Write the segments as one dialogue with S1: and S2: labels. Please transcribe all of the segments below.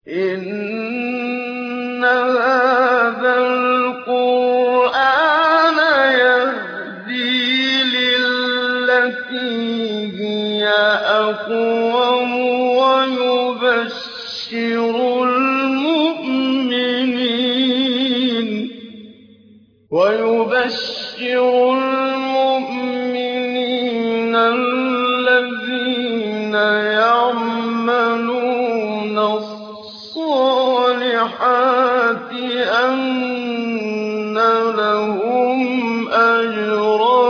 S1: إِنَّ هَٰذَا الْقُرْآنَ يَهْدِي لِلَّتِي هِيَ أَقْوَمُ وَيُبَشِّرُ الْمُؤْمِنِينَ الَّذِينَ يَعْمَلُونَ الصَّالِحَاتِ أَنَّ لَهُمْ أَجْرًا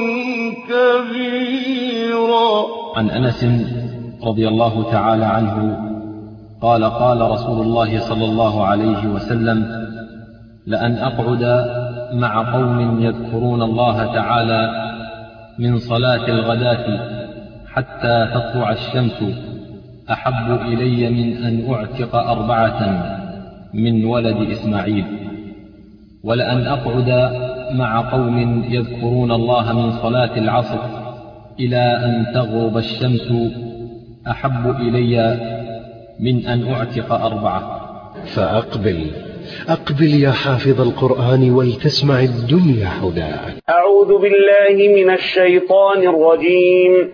S1: كَبِيرًا
S2: عن أنس رضي الله تعالى عنه قال قال رسول الله صلى الله عليه وسلم لأن أقعد مع قوم يذكرون الله تعالى من صلاة الغداة حتى تطلع الشمس أحب إلي من أن أعتق أربعة من ولد إسماعيل ولأن أقعد مع قوم يذكرون الله من صلاة العصر إلى أن تغرب الشمس أحب إلي من أن أعتق أربعة
S3: فأقبل أقبل يا حافظ القرآن ولتسمع الدنيا هداك
S4: أعوذ بالله من الشيطان الرجيم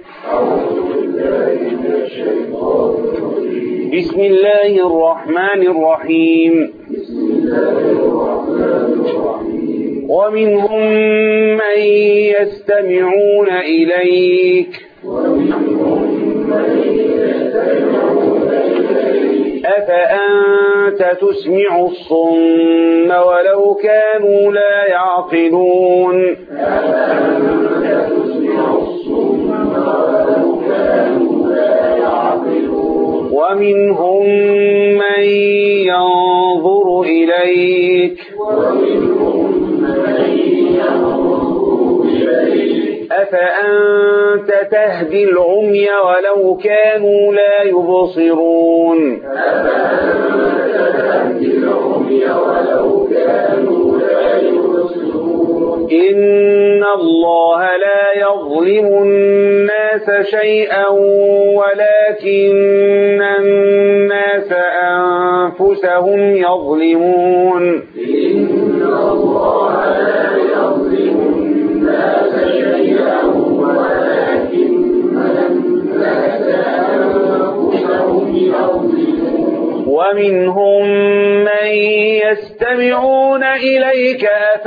S4: بسم الله الرحمن الرحيم ومنهم من يستمعون إليك أفأنت تسمع الصم ولو كانوا لا يعقلون ومنهم من ينظر إليك أفأنت تهدي العمي ولو كانوا لا يبصرون إن الله لا يظلم الناس شيئا ولكن الناس أنفسهم يظلمون إن الله لا يظلم الناس شيئا ولكن الناس أنفسهم يظلمون ومنهم من يستمعون إليك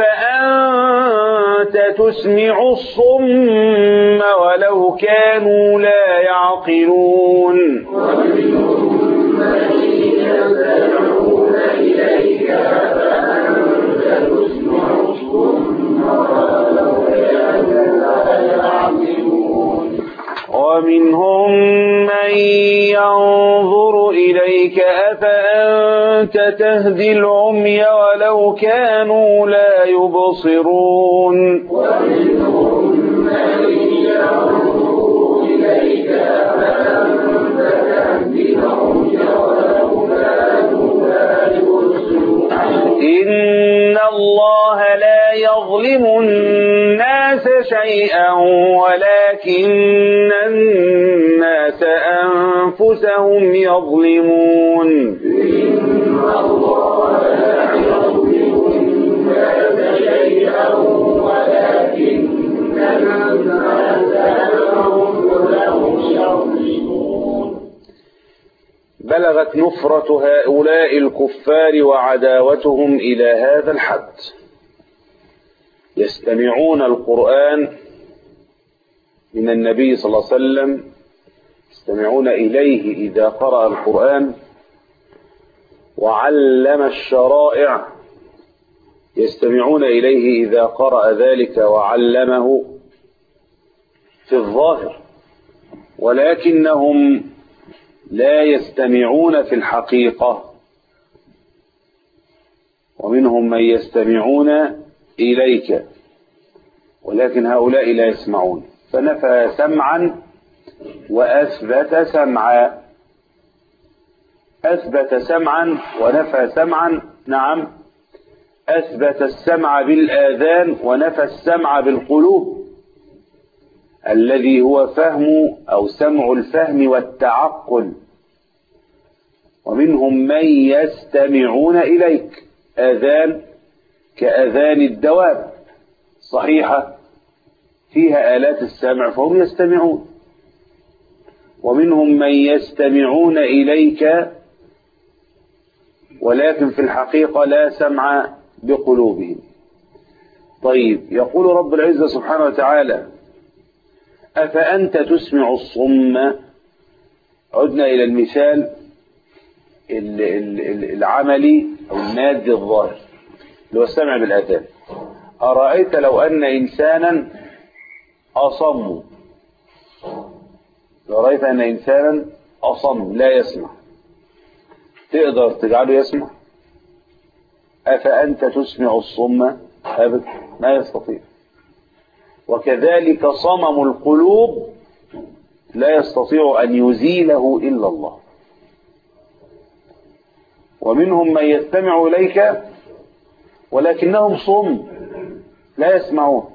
S4: أفأنت تسمع الصم ولو كانوا لا يعقلون ومنهم من يستمعون إليك أفأنت تسمع الصم ولو كانوا لا يعقلون ومنهم من ينظر إليك أفأنت تهدي العمي ولو كانوا لا يبصرون ومنهم من ينظر إليك أفأنت تهدي العمي ولو كانوا لا يبصرون إن الله لا يظلم الناس شيئا ولكن الناس أنفسهم يظلمون إن الله لا يظلم الناس شيئا ولكن الناس أنفسهم يظلمون بلغت نفرة هؤلاء الكفار وعداوتهم إلى هذا الحد يستمعون القرآن من النبي صلى الله عليه وسلم يستمعون إليه إذا قرأ القرآن وعلم الشرائع يستمعون إليه إذا قرأ ذلك وعلمه في الظاهر ولكنهم لا يستمعون في الحقيقة ومنهم من يستمعون إليك ولكن هؤلاء لا يسمعون فنفى سمعا وأثبت سمعا أثبت سمعا ونفى سمعا نعم أثبت السمع بالآذان ونفى السمع بالقلوب الذي هو فهم أو سمع الفهم والتعقل ومنهم من يستمعون إليك آذان كأذان الدواب صحيحة فيها آلات السمع فهم يستمعون ومنهم من يستمعون إليك ولكن في الحقيقة لا سمع بقلوبهم طيب يقول رب العزة سبحانه وتعالى أفأنت تسمع الصم عدنا إلى المثال العملي أو المادي الظاهر اللي هو السمع بالآذان أرأيت لو أن إنسانا أصم لو رأيت أن إنسانا أصم لا يسمع تقدر تجعله يسمع أفأنت تسمع الصم أبدا ما يستطيع وكذلك صمم القلوب لا يستطيع أن يزيله إلا الله ومنهم من يستمع إليك ولكنهم صم لا يسمعون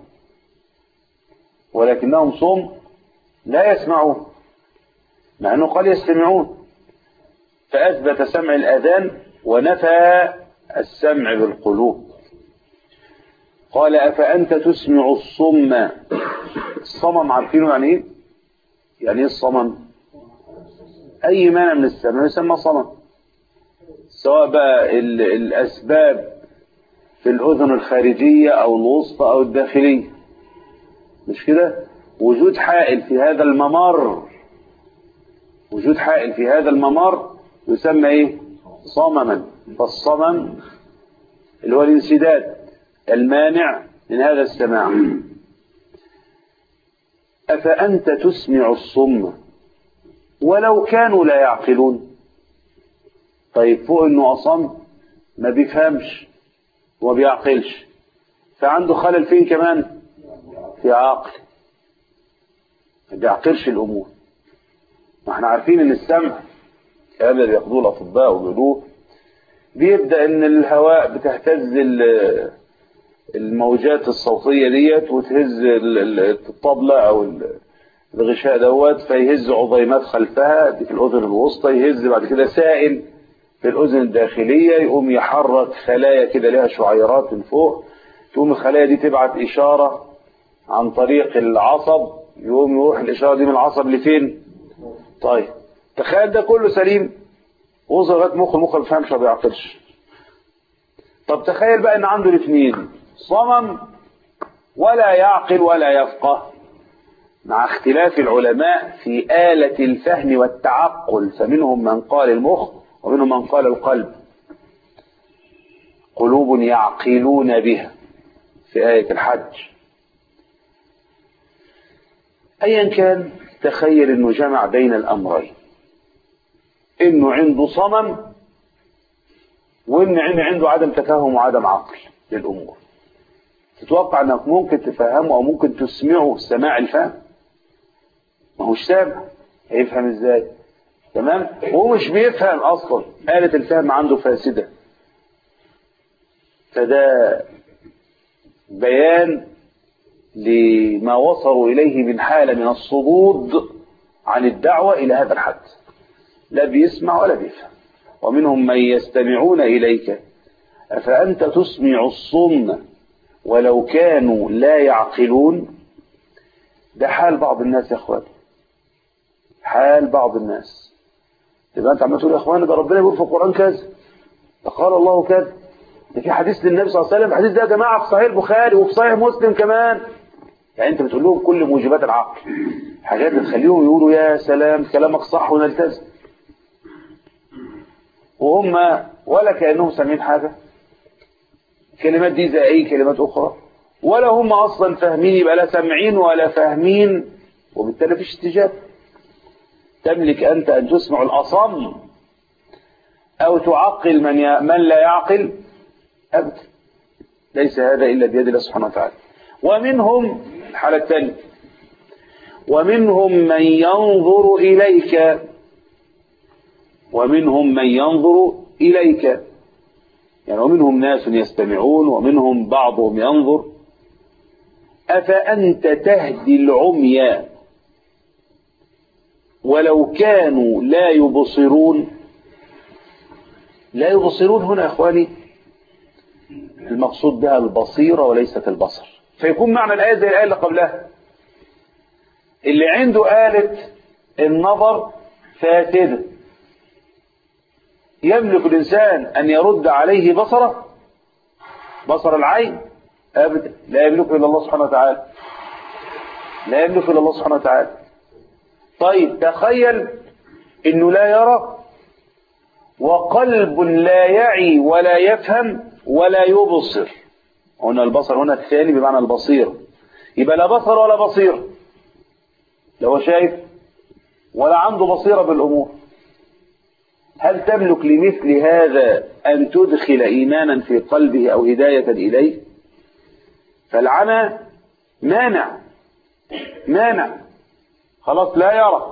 S4: ولكنهم صم لا يسمعون مع أنه قال يستمعون فأثبت سمع الأذان ونفى السمع بالقلوب قال أفأنت تسمع الصم الصمم عارفينه يعني إيه؟ يعني إيه الصمم؟ أي مانع من السمع يسمى صمم سواء بقى الأسباب في الأذن الخارجية أو الوسطى أو الداخلية مش كده وجود حائل في هذا الممر وجود حائل في هذا الممر يسمى ايه صمما فالصمم اللي هو الانسداد المانع من هذا السماع أفأنت تسمع الصم ولو كانوا لا يعقلون طيب فوق انه أصم ما بيفهمش وما بيعقلش فعنده خلل فين كمان في عقل ما بيعقلش الأمور ما احنا عارفين ان السمع الكلام اللي بياخدوه الأطباء وبيقولوه بيبدأ ان الهواء بتهتز الموجات الصوتية ديت وتهز الطبلة او الغشاء دوت فيهز عظيمات خلفها دي في الأذن الوسطى يهز بعد كده سائل في الأذن الداخلية يقوم يحرك خلايا كده لها شعيرات من فوق تقوم الخلايا دي تبعت إشارة عن طريق العصب يقوم يروح الإشارة دي من العصب لفين طيب تخيل ده كله سليم وصل لغايه مخ المخ ما بيفهمش ما بيعقلش طب تخيل بقى ان عنده الاثنين صمم ولا يعقل ولا يفقه مع اختلاف العلماء في آلة الفهم والتعقل فمنهم من قال المخ ومنهم من قال القلب قلوب يعقلون بها في آية الحج أيا كان تخيل انه جمع بين الامرين انه عنده صمم وان عنده عدم تفاهم وعدم عقل للامور تتوقع انك ممكن تفهمه او ممكن تسمعه سماع الفهم ما هوش سامع هيفهم ازاي تمام هو مش بيفهم اصلا آلة الفهم عنده فاسدة فده بيان لما وصلوا إليه من حالة من الصدود عن الدعوة إلى هذا الحد لا بيسمع ولا بيفهم ومنهم من يستمعون إليك أفأنت تسمع الصم ولو كانوا لا يعقلون ده حال بعض الناس يا اخوان حال بعض الناس يبقى انت عمال تقول يا اخوان ده ربنا بيقول في القران كذا ده قال الله كذا ده في حديث للنبي صلى الله عليه وسلم الحديث ده يا جماعه في صحيح البخاري وفي صحيح مسلم كمان يعني انت بتقول لهم كل موجبات العقل حاجات بتخليهم يقولوا يا سلام كلامك صح ونلتزم وهم ولا كانهم سامعين حاجه الكلمات دي زي اي كلمات اخرى ولا هم اصلا فاهمين يبقى لا سامعين ولا فاهمين وبالتالي مفيش استجابه تملك انت ان تسمع الاصم او تعقل من ي... من لا يعقل ابدا ليس هذا الا بيد الله سبحانه وتعالى ومنهم الحاله الثانيه ومنهم من ينظر اليك ومنهم من ينظر اليك يعني ومنهم ناس يستمعون ومنهم بعضهم ينظر أفأنت تهدي العمي ولو كانوا لا يبصرون لا يبصرون هنا يا إخواني المقصود بها البصيرة وليست البصر فيكون معنى الآية زي الآية اللي قبلها اللي عنده آلة النظر فاسدة يملك الإنسان أن يرد عليه بصره بصر العين أبدا لا يملكه إلا الله سبحانه وتعالى لا يملكه إلا الله سبحانه وتعالى طيب تخيل إنه لا يرى وقلب لا يعي ولا يفهم ولا يبصر هنا البصر هنا الثاني بمعنى البصير يبقى لا بصر ولا بصير لا هو شايف ولا عنده بصيرة بالأمور هل تملك لمثل هذا أن تدخل إيمانا في قلبه أو هداية إليه فالعمى مانع مانع خلاص لا يرى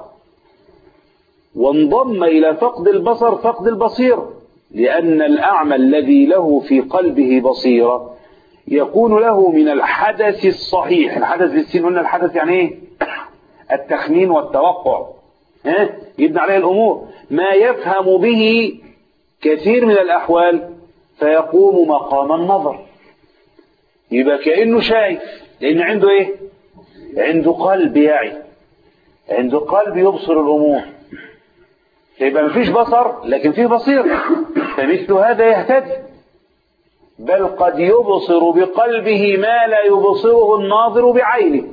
S4: وانضم إلى فقد البصر فقد البصير لأن الأعمى الذي له في قلبه بصيرة يكون له من الحدث الصحيح الحدث بالسين قلنا الحدث يعني ايه التخمين والتوقع ها يبنى عليه الأمور ما يفهم به كثير من الأحوال فيقوم مقام النظر يبقى كأنه شايف لأن عنده ايه عنده قلب يعي عنده قلب يبصر الأمور فيبقى مفيش بصر لكن فيه بصير فمثل هذا يهتدي بل قد يبصر بقلبه ما لا يبصره الناظر بعينه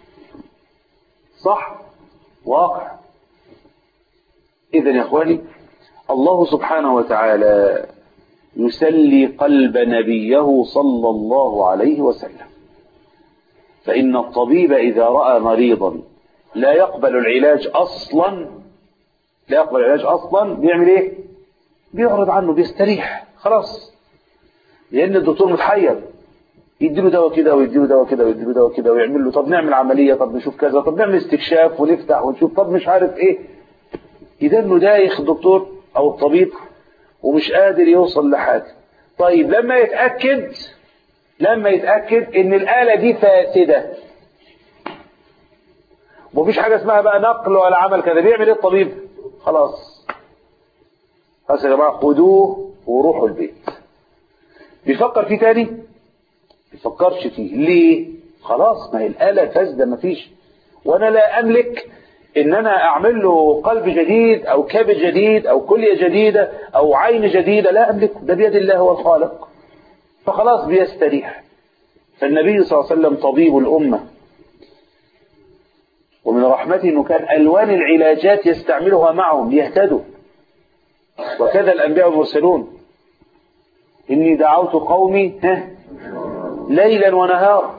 S4: صح واقع إذا يا إخواني الله سبحانه وتعالى يسلي قلب نبيه صلى الله عليه وسلم فإن الطبيب إذا رأى مريضا لا يقبل العلاج أصلا لا يقبل العلاج أصلا بيعمل إيه بيعرض عنه بيستريح خلاص لأن الدكتور متحير يديله دواء كده ويديله دواء كده ويديله دواء كده ويعمل له طب نعمل عملية طب نشوف كذا طب نعمل استكشاف ونفتح ونشوف طب مش عارف ايه إذا انه دايخ الدكتور أو الطبيب ومش قادر يوصل لحاجة طيب لما يتأكد لما يتأكد ان الآلة دي فاسدة ومفيش حاجة اسمها بقى نقل ولا عمل كذا بيعمل ايه الطبيب خلاص خلاص يا جماعة خدوه وروحوا البيت بيفكر فيه تاني بيفكرش فيه ليه خلاص ما هي الآلة فاسدة مفيش وانا لا املك ان انا اعمل له قلب جديد او كبد جديد او كلية جديدة او عين جديدة لا املكه ده بيد الله هو الخالق فخلاص بيستريح فالنبي صلى الله عليه وسلم طبيب الأمة ومن رحمته أنه كان ألوان العلاجات يستعملها معهم ليهتدوا وكذا الأنبياء المرسلون إني دعوت قومي ها ليلا ونهارا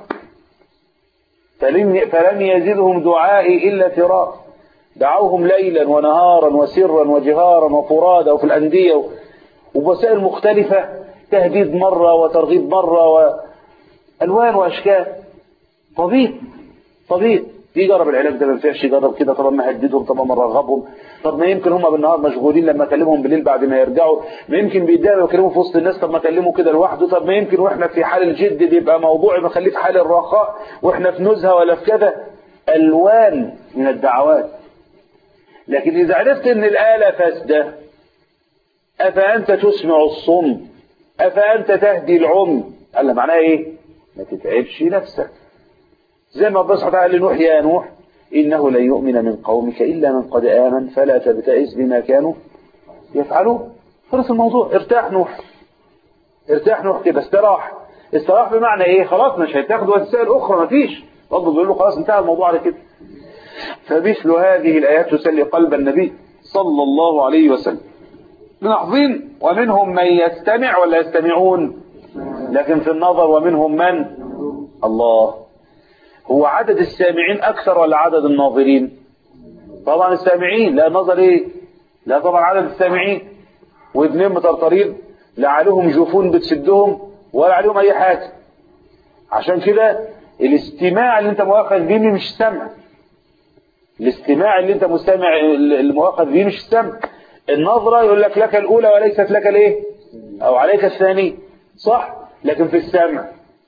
S4: فلم, فلم يزدهم دعائي إلا فرار دعوهم ليلا ونهارا وسرا وجهارا وفرادا وفي الأندية وبوسائل مختلفة تهديد مرة وترغيب مرة وألوان وأشكال طبيب طبيب يجرب العلاج ده ما ينفعش يجرب كده طب ما هددهم طب ما رغبهم طب ما يمكن هم بالنهار مشغولين لما اكلمهم بالليل بعد ما يرجعوا ما يمكن بيتضايقوا يكلموا في وسط الناس طب ما اكلمه كده لوحده طب ما يمكن واحنا في حال الجد بيبقى موضوعي بخليه في حال الرخاء واحنا في نزهه ولا في كذا الوان من الدعوات لكن اذا عرفت ان الاله فاسده افانت تسمع الصم افانت تهدي العمي قال له معناها ايه ما تتعبش نفسك زي ما ربنا سبحانه وتعالى لنوح يا نوح إنه لن يؤمن من قومك إلا من قد آمن فلا تبتئس بما كانوا يفعلون خلص الموضوع ارتاح نوح ارتاح نوح كده استراح استراح بمعنى ايه خلاص مش هيتاخد وسائل اخرى مفيش رب بيقول له خلاص انتهى الموضوع على كده فمثل هذه الايات تسلي قلب النبي صلى الله عليه وسلم ملاحظين ومنهم من يستمع ولا يستمعون لكن في النظر ومنهم من الله هو عدد السامعين أكثر ولا عدد الناظرين طبعا السامعين لا نظر إيه لا طبعا عدد السامعين واثنين مطرطرين لا عليهم جفون بتسدهم ولا عليهم أي حاجة عشان كده الاستماع اللي انت مؤاخذ بيه مش سمع الاستماع اللي انت مستمع المؤاخذ بيه مش سمع النظرة يقول لك لك الأولى وليست لك الايه أو عليك الثانية صح لكن في السمع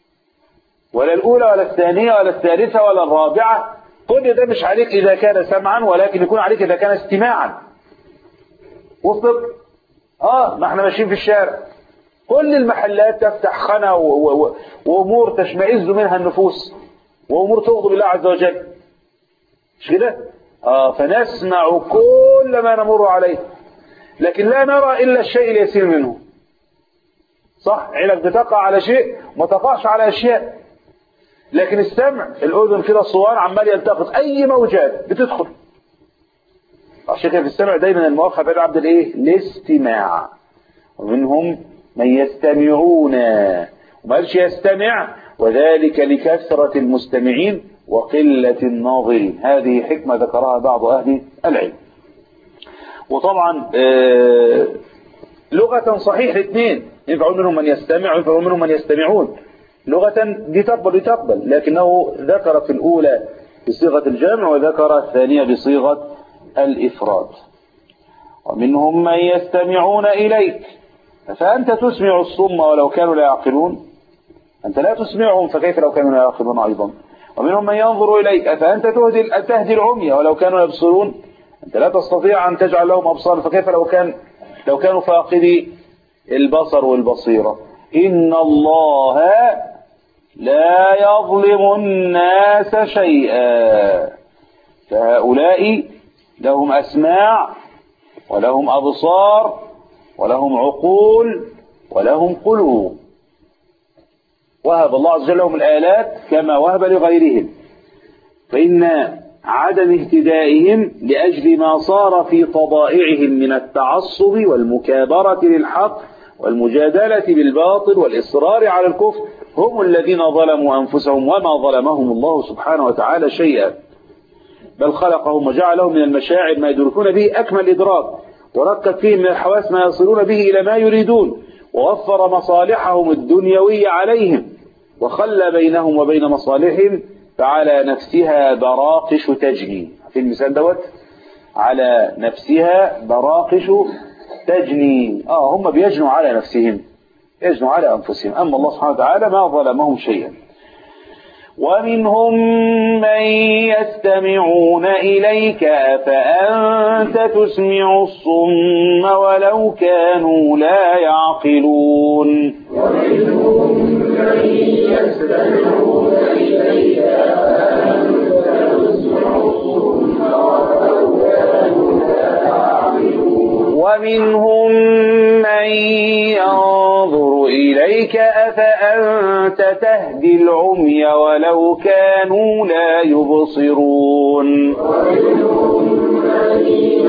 S4: ولا الأولى ولا الثانية ولا الثالثة ولا الرابعة كل ده مش عليك إذا كان سمعا ولكن يكون عليك إذا كان استماعا وصل اه ما احنا ماشيين في الشارع كل المحلات تفتح خنا و... و... و... وامور تشمئز منها النفوس وامور تغضب الله عز وجل مش كده اه فنسمع كل ما نمر عليه لكن لا نرى الا الشيء اليسير منه صح عينك بتقع على شيء ما تقعش على اشياء لكن السمع الاذن كده الصوان عمال يلتقط اي موجات بتدخل عشان كده في السمع دايما الموافقه بين العبد الايه الاستماع ومنهم من يستمعون وما قالش يستمع وذلك لكثرة المستمعين وقلة الناظرين هذه حكمة ذكرها بعض أهل العلم وطبعا آه لغة صحيح الاثنين ينفع منهم من يستمع وينفع منهم من يستمعون لغة دي تقبل دي تقبل لكنه ذكر في الأولى بصيغة الجمع وذكر الثانية بصيغة الإفراد ومنهم من يستمعون إليك فأنت تسمع الصم ولو كانوا لا يعقلون أنت لا تسمعهم فكيف لو كانوا لا يعقلون أيضا ومنهم من ينظر إليك فأنت تهدي تهدي العمي ولو كانوا يبصرون أنت لا تستطيع أن تجعل لهم أبصار فكيف لو كان لو كانوا فاقدي البصر والبصيرة إن الله لا يظلم الناس شيئا فهؤلاء لهم أسماع ولهم أبصار ولهم عقول ولهم قلوب وهب الله عز وجل لهم الآلات كما وهب لغيرهم فإن عدم اهتدائهم لأجل ما صار في طبائعهم من التعصب والمكابرة للحق والمجادلة بالباطل والإصرار على الكفر هم الذين ظلموا أنفسهم وما ظلمهم الله سبحانه وتعالى شيئا بل خلقهم وجعلهم من المشاعر ما يدركون به أكمل إدراك وركب فيهم من الحواس ما يصلون به إلى ما يريدون ووفر مصالحهم الدنيوية عليهم وخلى بينهم وبين مصالحهم فعلى نفسها براقش تجني في المثال دوت على نفسها براقش تجني اه هم بيجنوا على نفسهم يجنوا على أنفسهم أما الله سبحانه وتعالى ما ظلمهم شيئا ومنهم من يستمعون إليك فأنت تسمع الصم ولو كانوا لا يعقلون
S1: ومنهم من يستمعون إليك فأنت تسمع الصم ولو كانوا لا يعقلون
S4: ومنهم من ينظر إليك أفأنت تهدي العمي ولو كانوا لا يبصرون
S1: ومنهم من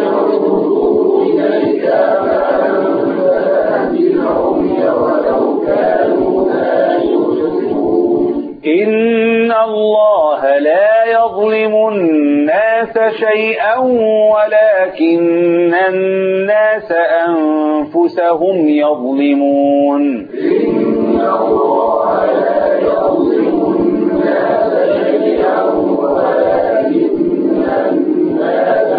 S1: ينظر إليك فأنت تهدي العمي ولو كانوا لا يبصرون
S4: إن الله لا يظلم الناس شيئا ولكن الناس أنفسهم يظلمون
S1: إن الله لا يظلم الناس شيئا ولكن الناس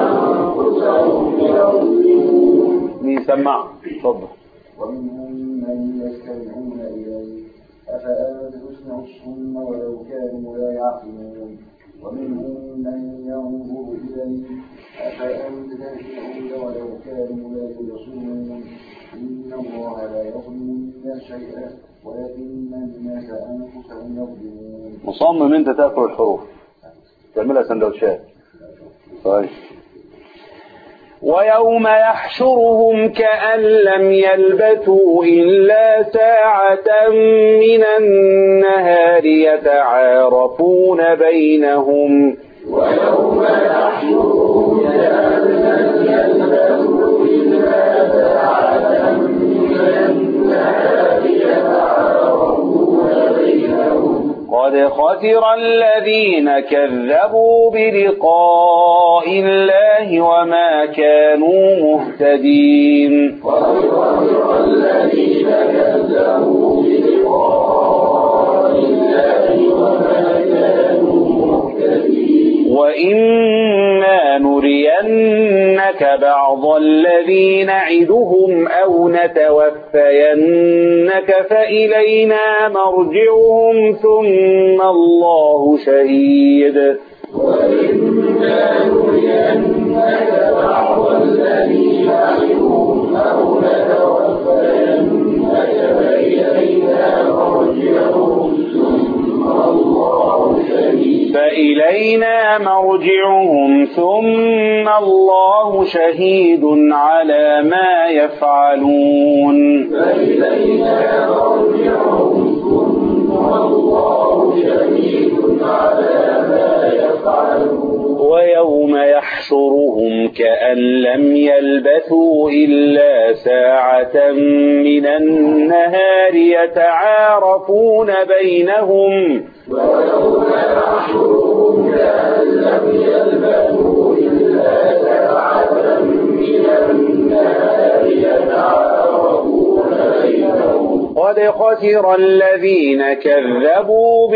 S1: أنفسهم يظلمون
S4: مين سمع اتفضل
S5: ومنهم من يستمعون إليك أفأنت تسمع الصم ولو كانوا لا يعقلون ومنهم من ينظر إليك أفأنت تهدي العمي ولو كانوا لا يبصرون إن الله لا يظلم الناس شيئا ولكن الناس أنفسهم يظلمون
S4: مصمم انت تاكل الحروف تعملها سندوتشات طيب ويوم يحشرهم كأن لم يلبثوا إلا ساعة من النهار يتعارفون بينهم
S1: ويوم يحشرهم كأن لم يلبثوا إلا ساعة من النهار يتعارفون بينهم
S4: قد خسر الذين كذبوا بلقاء الله وما كانوا مهتدين
S1: وخسر الذين كذبوا بلقاء الله وما كانوا مهتدين
S4: وإما نرينك بعض الذي نعدهم أو نتوفينك فإلينا مرجعهم ثم الله شهيد
S1: وإما نرينك بعض الذي نعدهم
S4: فإلينا مرجعهم ثم الله شهيد على ما يفعلون
S1: فإلينا مرجعهم ثم الله شهيد على ما يفعلون
S4: ويوم يحشرهم كأن لم يلبثوا إلا ساعة من النهار يتعارفون بينهم
S1: ويوم يحشرهم كأن لم يلبثوا إلا ساعة من النهار يتعارفون بينهم
S4: قد خسر الذين كذبوا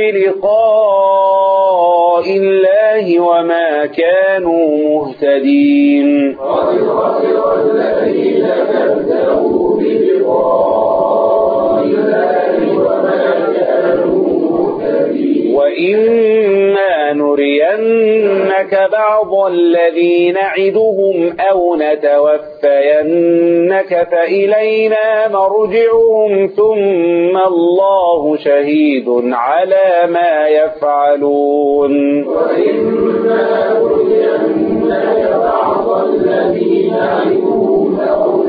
S4: بلقاء الله وما كانوا مهتدين
S1: قد خسر الذين كذبوا بلقاء الله وما كانوا مهتدين
S4: وإما نرينك بعض الذي نعدهم أو نتوفينك فإلينا مرجعهم ثم الله شهيد على ما يفعلون
S1: وإما نرينك بعض الذي نعدهم أو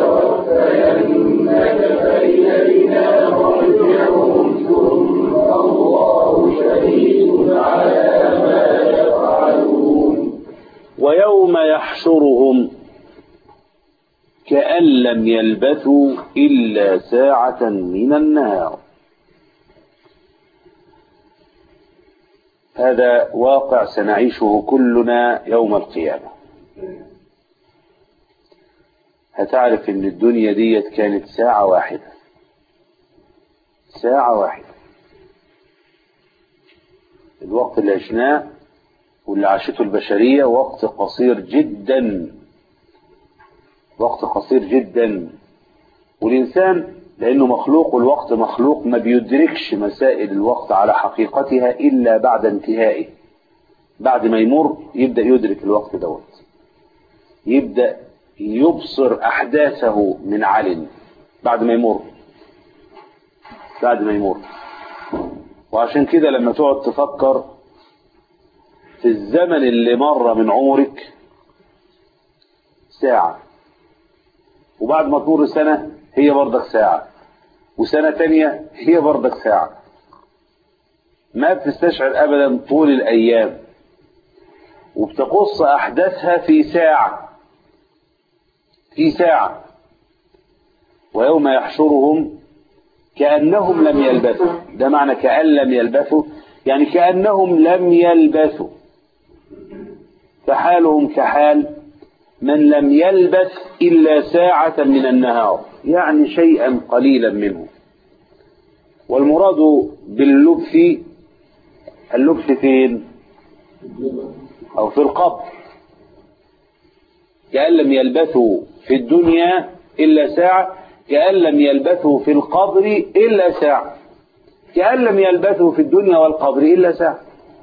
S1: نتوفينك فإلينا مرجعهم ثم الله شهيد على ما يفعلون
S4: ويوم يحشرهم كأن لم يلبثوا إلا ساعة من النهار هذا واقع سنعيشه كلنا يوم القيامة هتعرف ان الدنيا ديت كانت ساعة واحدة ساعة واحدة الوقت اللي عشناه واللي عاشته البشرية وقت قصير جدا وقت قصير جدا والإنسان لأنه مخلوق والوقت مخلوق ما بيدركش مسائل الوقت على حقيقتها إلا بعد انتهائه بعد ما يمر يبدأ يدرك الوقت دوت يبدأ يبصر أحداثه من علن بعد ما يمر بعد ما يمر وعشان كده لما تقعد تفكر في الزمن اللي مر من عمرك ساعة وبعد ما تمر سنة هي برضك ساعة وسنة تانية هي برضك ساعة ما بتستشعر أبدا طول الأيام وبتقص أحداثها في ساعة في ساعة ويوم يحشرهم كأنهم لم يلبثوا ده معنى كأن لم يلبثوا يعني كأنهم لم يلبثوا فحالهم كحال من لم يلبث إلا ساعة من النهار يعني شيئا قليلا منه والمراد باللبث اللبث فين أو في القبر كأن لم يلبثوا في الدنيا إلا ساعة كأن لم يلبثوا في القبر إلا ساعة كأن لم يلبثوا في الدنيا والقبر إلا ساعة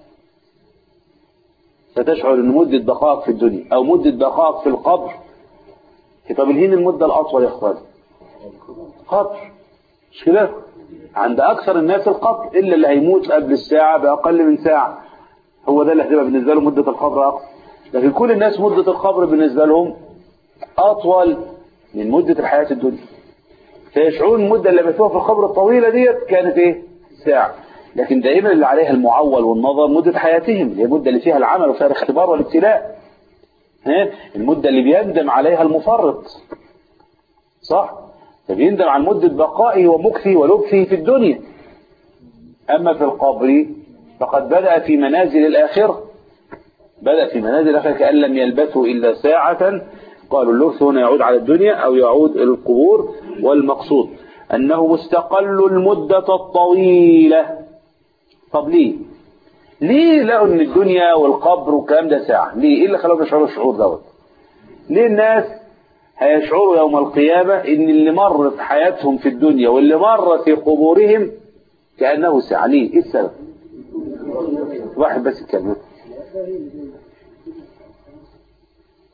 S4: فتشعر أن مدة دقائق في الدنيا أو مدة دقائق في القبر طب الهين المدة الأطول يا إخوان قبر مش كده عند أكثر الناس القبر إلا اللي هيموت قبل الساعة بأقل من ساعة هو ده اللي هتبقى بالنسبة له مدة القبر أقصر لكن كل الناس مدة القبر بالنسبة لهم أطول من مدة الحياة الدنيا فيشعرون المدة اللي لبثوها في القبر الطويلة ديت كانت إيه ساعة لكن دائما اللي عليها المعول والنظر مدة حياتهم اللي هي المدة اللي فيها العمل وفيها الاختبار والابتلاء ها المدة اللي بيندم عليها المفرط صح فبيندم عن مدة بقائه ومكثه ولبثه في الدنيا أما في القبر فقد بدأ في منازل الآخرة بدأ في منازل الآخرة كأن لم يلبثوا إلا ساعة قالوا اللبث هنا يعود على الدنيا أو يعود إلى القبور والمقصود أنه مستقل المدة الطويلة طب ليه ليه لقوا ان الدنيا والقبر والكلام ده ساعة ليه ايه اللي خلاهم يشعروا الشعور دوت ليه الناس هيشعروا يوم القيامة ان اللي مر في حياتهم في الدنيا واللي مر في قبورهم كأنه ساعة ليه ايه السبب واحد بس يتكلم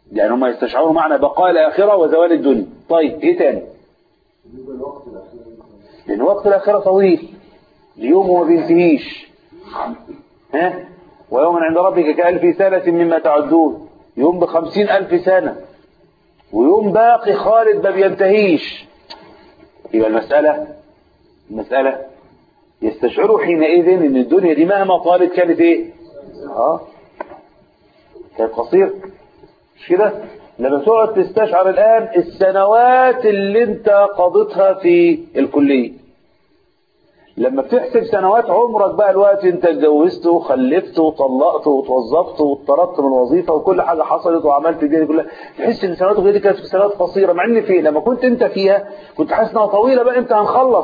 S4: يعني هم يستشعروا معنى بقاء الآخرة وزوال الدنيا طيب ايه تاني
S5: بالنسبة للوقت الأخير
S4: لأن وقت الآخرة طويل اليوم ما بينتهيش ها ويوم عند ربك كألف سنة مما تعدون يوم بخمسين ألف سنة ويوم باقي خالد ما بينتهيش يبقى المسألة المسألة يستشعروا حينئذ ان الدنيا دي مهما طالت كانت ايه اه كانت قصيرة مش كده لما تقعد تستشعر الآن السنوات اللي انت قضيتها في الكلية لما بتحسب سنوات عمرك بقى الوقت انت اتجوزت وخلفت وطلقت وتوظفت واتطردت من الوظيفه وكل حاجه حصلت وعملت دي كلها تحس ان سنوات دي كانت سنوات قصيره مع ان في لما كنت انت فيها كنت حاسس انها طويله بقى انت هنخلص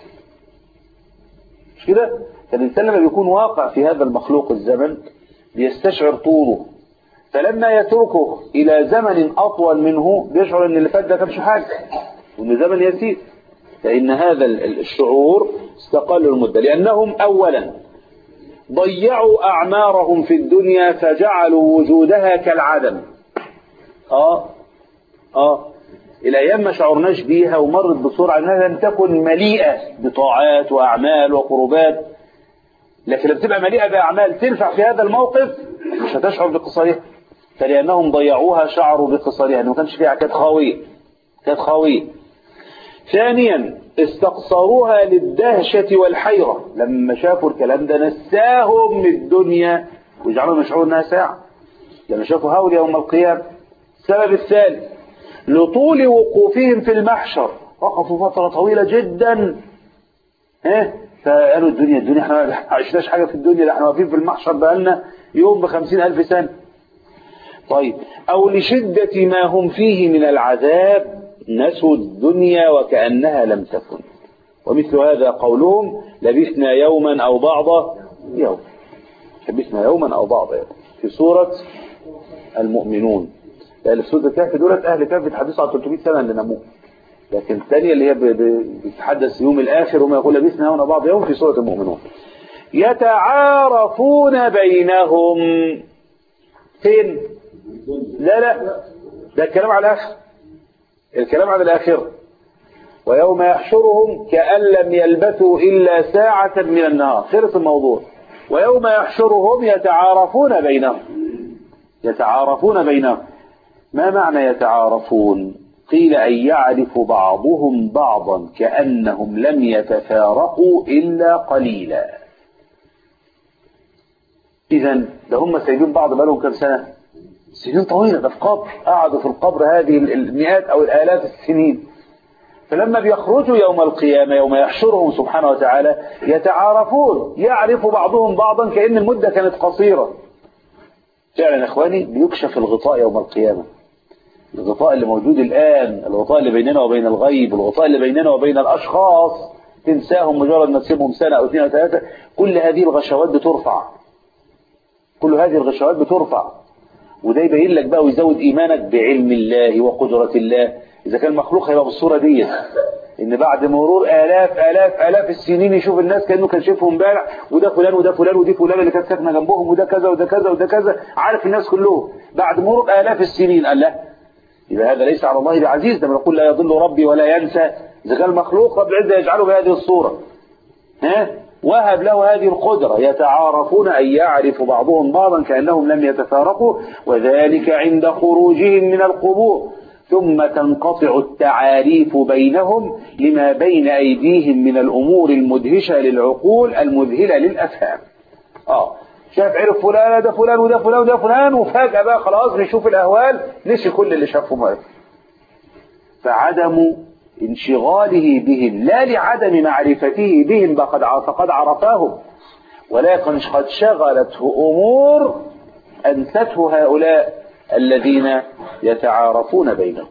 S4: مش كده؟ فالانسان لما بيكون واقع في هذا المخلوق الزمن بيستشعر طوله فلما يتركه الى زمن اطول منه بيشعر ان اللي فات ده كانش حاجه وان زمن يسير فإن هذا الشعور استقل المدة لأنهم أولا ضيعوا أعمارهم في الدنيا فجعلوا وجودها كالعدم آه آه الأيام ما شعرناش بيها ومرت بسرعة أنها لم تكن مليئة بطاعات وأعمال وقربات لكن لما تبقى مليئة بأعمال تنفع في هذا الموقف مش هتشعر بقصرها فلأنهم ضيعوها شعروا بقصرها أنه ما كانش فيها كانت خاوية كانت خاوية ثانيا استقصروها للدهشة والحيرة لما شافوا الكلام ده نساهم من الدنيا وجعلهم يشعروا انها ساعة لما شافوا هول يوم القيامة السبب الثالث لطول وقوفهم في المحشر وقفوا فترة طويلة جدا ها فقالوا الدنيا الدنيا احنا ما عشناش حاجة في الدنيا ده احنا واقفين في المحشر بقالنا يوم بخمسين ألف سنة طيب أو لشدة ما هم فيه من العذاب نسوا الدنيا وكأنها لم تكن ومثل هذا قولهم لبثنا يوما أو بعض يوم لبثنا يوما أو بعض يوم في سورة المؤمنون لأن في سورة الكهف دولت أهل الكهف بيتحدثوا عن 300 سنة اللي ناموه لكن الثانية اللي هي بتتحدث يوم الآخر وما يقول لبثنا يوما أو بعض يوم في سورة المؤمنون يتعارفون بينهم فين لا لا ده الكلام على الآخر الكلام عن الآخرة ويوم يحشرهم كأن لم يلبثوا إلا ساعة من النهار خلص الموضوع ويوم يحشرهم يتعارفون بينهم يتعارفون بينهم ما معنى يتعارفون قيل أن يعرف بعضهم بعضا كأنهم لم يتفارقوا إلا قليلا إذا ده هم سايبين بعض بقالهم كم سنة سنين طويلة ده في قبر قعدوا في القبر هذه المئات أو الآلاف السنين فلما بيخرجوا يوم القيامة يوم يحشرهم سبحانه وتعالى يتعارفون يعرف بعضهم بعضا كأن المدة كانت قصيرة فعلا يا إخواني بيكشف الغطاء يوم القيامة الغطاء اللي موجود الآن الغطاء اللي بيننا وبين الغيب الغطاء اللي بيننا وبين الأشخاص تنساهم مجرد ما تسيبهم سنة أو اثنين أو ثلاثة كل هذه الغشوات بترفع كل هذه الغشوات بترفع وده يبين لك بقى ويزود ايمانك بعلم الله وقدرة الله اذا كان مخلوق هيبقى بالصورة دي ان بعد مرور الاف الاف الاف السنين يشوف الناس كانه كان شايفهم امبارح وده فلان وده فلان ودي فلان اللي كانت ساكنه جنبهم وده كذا وده كذا وده كذا عارف الناس كلهم بعد مرور الاف السنين قال لا يبقى هذا ليس على الله بعزيز لما نقول لا يضل ربي ولا ينسى اذا كان مخلوق رب العزه يجعله بهذه الصوره ها وهب له هذه القدرة يتعارفون أن يعرف بعضهم بعضا كأنهم لم يتفارقوا وذلك عند خروجهم من القبور ثم تنقطع التعاريف بينهم لما بين أيديهم من الأمور المدهشة للعقول المذهلة للأفهام آه شاف عرف فلان ده فلان وده فلان وده فلان وفجأة بقى خلاص نشوف الأهوال نسي كل اللي شافه مرة فعدم انشغاله بهم لا لعدم معرفته بهم فقد فقد عرفاهم ولكن قد شغلته أمور أنسته هؤلاء الذين يتعارفون بينهم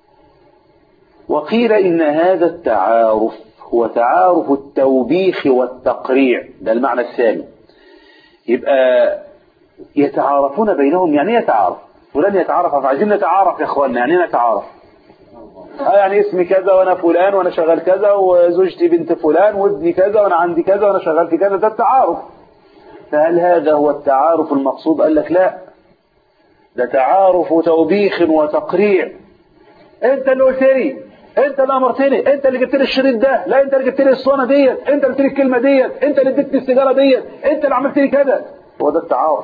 S4: وقيل إن هذا التعارف هو تعارف التوبيخ والتقريع ده المعنى الثاني يبقى يتعارفون بينهم يعني يتعارف فلان يتعارف فعايزين نتعارف يا اخواننا يعني نتعارف اه يعني اسمي كذا وانا فلان وانا شغال كذا وزوجتي بنت فلان وابني كذا وانا عندي كذا وانا شغال في كذا ده التعارف فهل هذا هو التعارف المقصود قال لك لا ده تعارف وتوبيخ وتقريع انت اللي قلت لي انت اللي امرتني انت اللي جبت لي الشريط ده لا انت اللي جبت لي الصونه ديت انت اللي قلت لي الكلمه ديت انت اللي اديتني السيجاره ديت انت اللي عملت لي كذا هو ده التعارف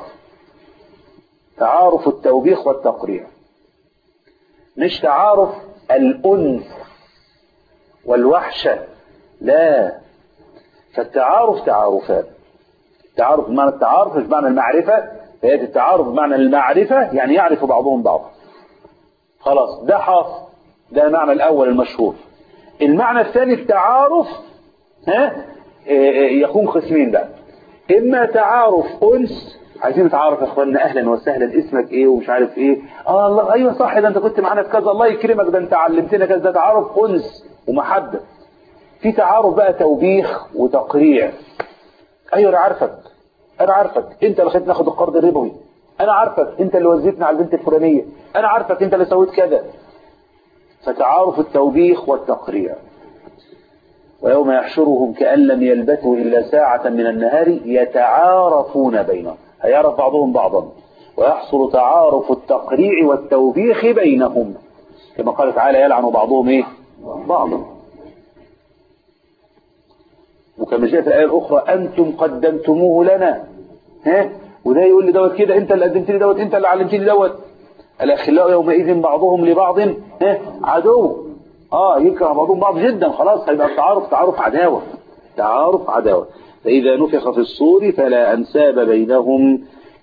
S4: تعارف التوبيخ والتقريع مش تعارف الانس والوحشه لا فالتعارف تعارفان التعارف بمعنى التعارف مش بمعنى المعرفه فهي التعارف بمعنى المعرفه يعني يعرف بعضهم بعضا خلاص ده حاصل ده المعنى الأول المشهور المعنى الثاني التعارف ها يكون قسمين بقى إما تعارف أنس عايزين نتعرف يا اخوانا اهلا وسهلا اسمك ايه ومش عارف ايه اه الله ايوه صح ده انت كنت معانا في كذا الله يكرمك ده انت علمتنا كذا ده تعارف انس ومحبه في تعارف بقى توبيخ وتقريع ايوه انا عارفك انا عارفك انت اللي خليتني اخد القرض الربوي انا عارفك انت اللي وزيتني على البنت الفلانيه انا عارفك انت اللي سويت كذا فتعارف التوبيخ والتقريع ويوم يحشرهم كأن لم يلبثوا إلا ساعة من النهار يتعارفون بينهم هيعرف بعضهم بعضا ويحصل تعارف التقريع والتوبيخ بينهم كما قال تعالى يلعن بعضهم ايه بعضا وكما جاء في الآية الأخرى أنتم قدمتموه لنا ها وده يقول لي دوت كده أنت اللي قدمت لي دوت أنت اللي علمتني دوت الأخلاء يومئذ بعضهم لبعض ها عدو اه يكره بعضهم بعض جدا خلاص هيبقى التعارف تعارف عداوة تعارف عداوة فإذا نفخ في الصور فلا أنساب بينهم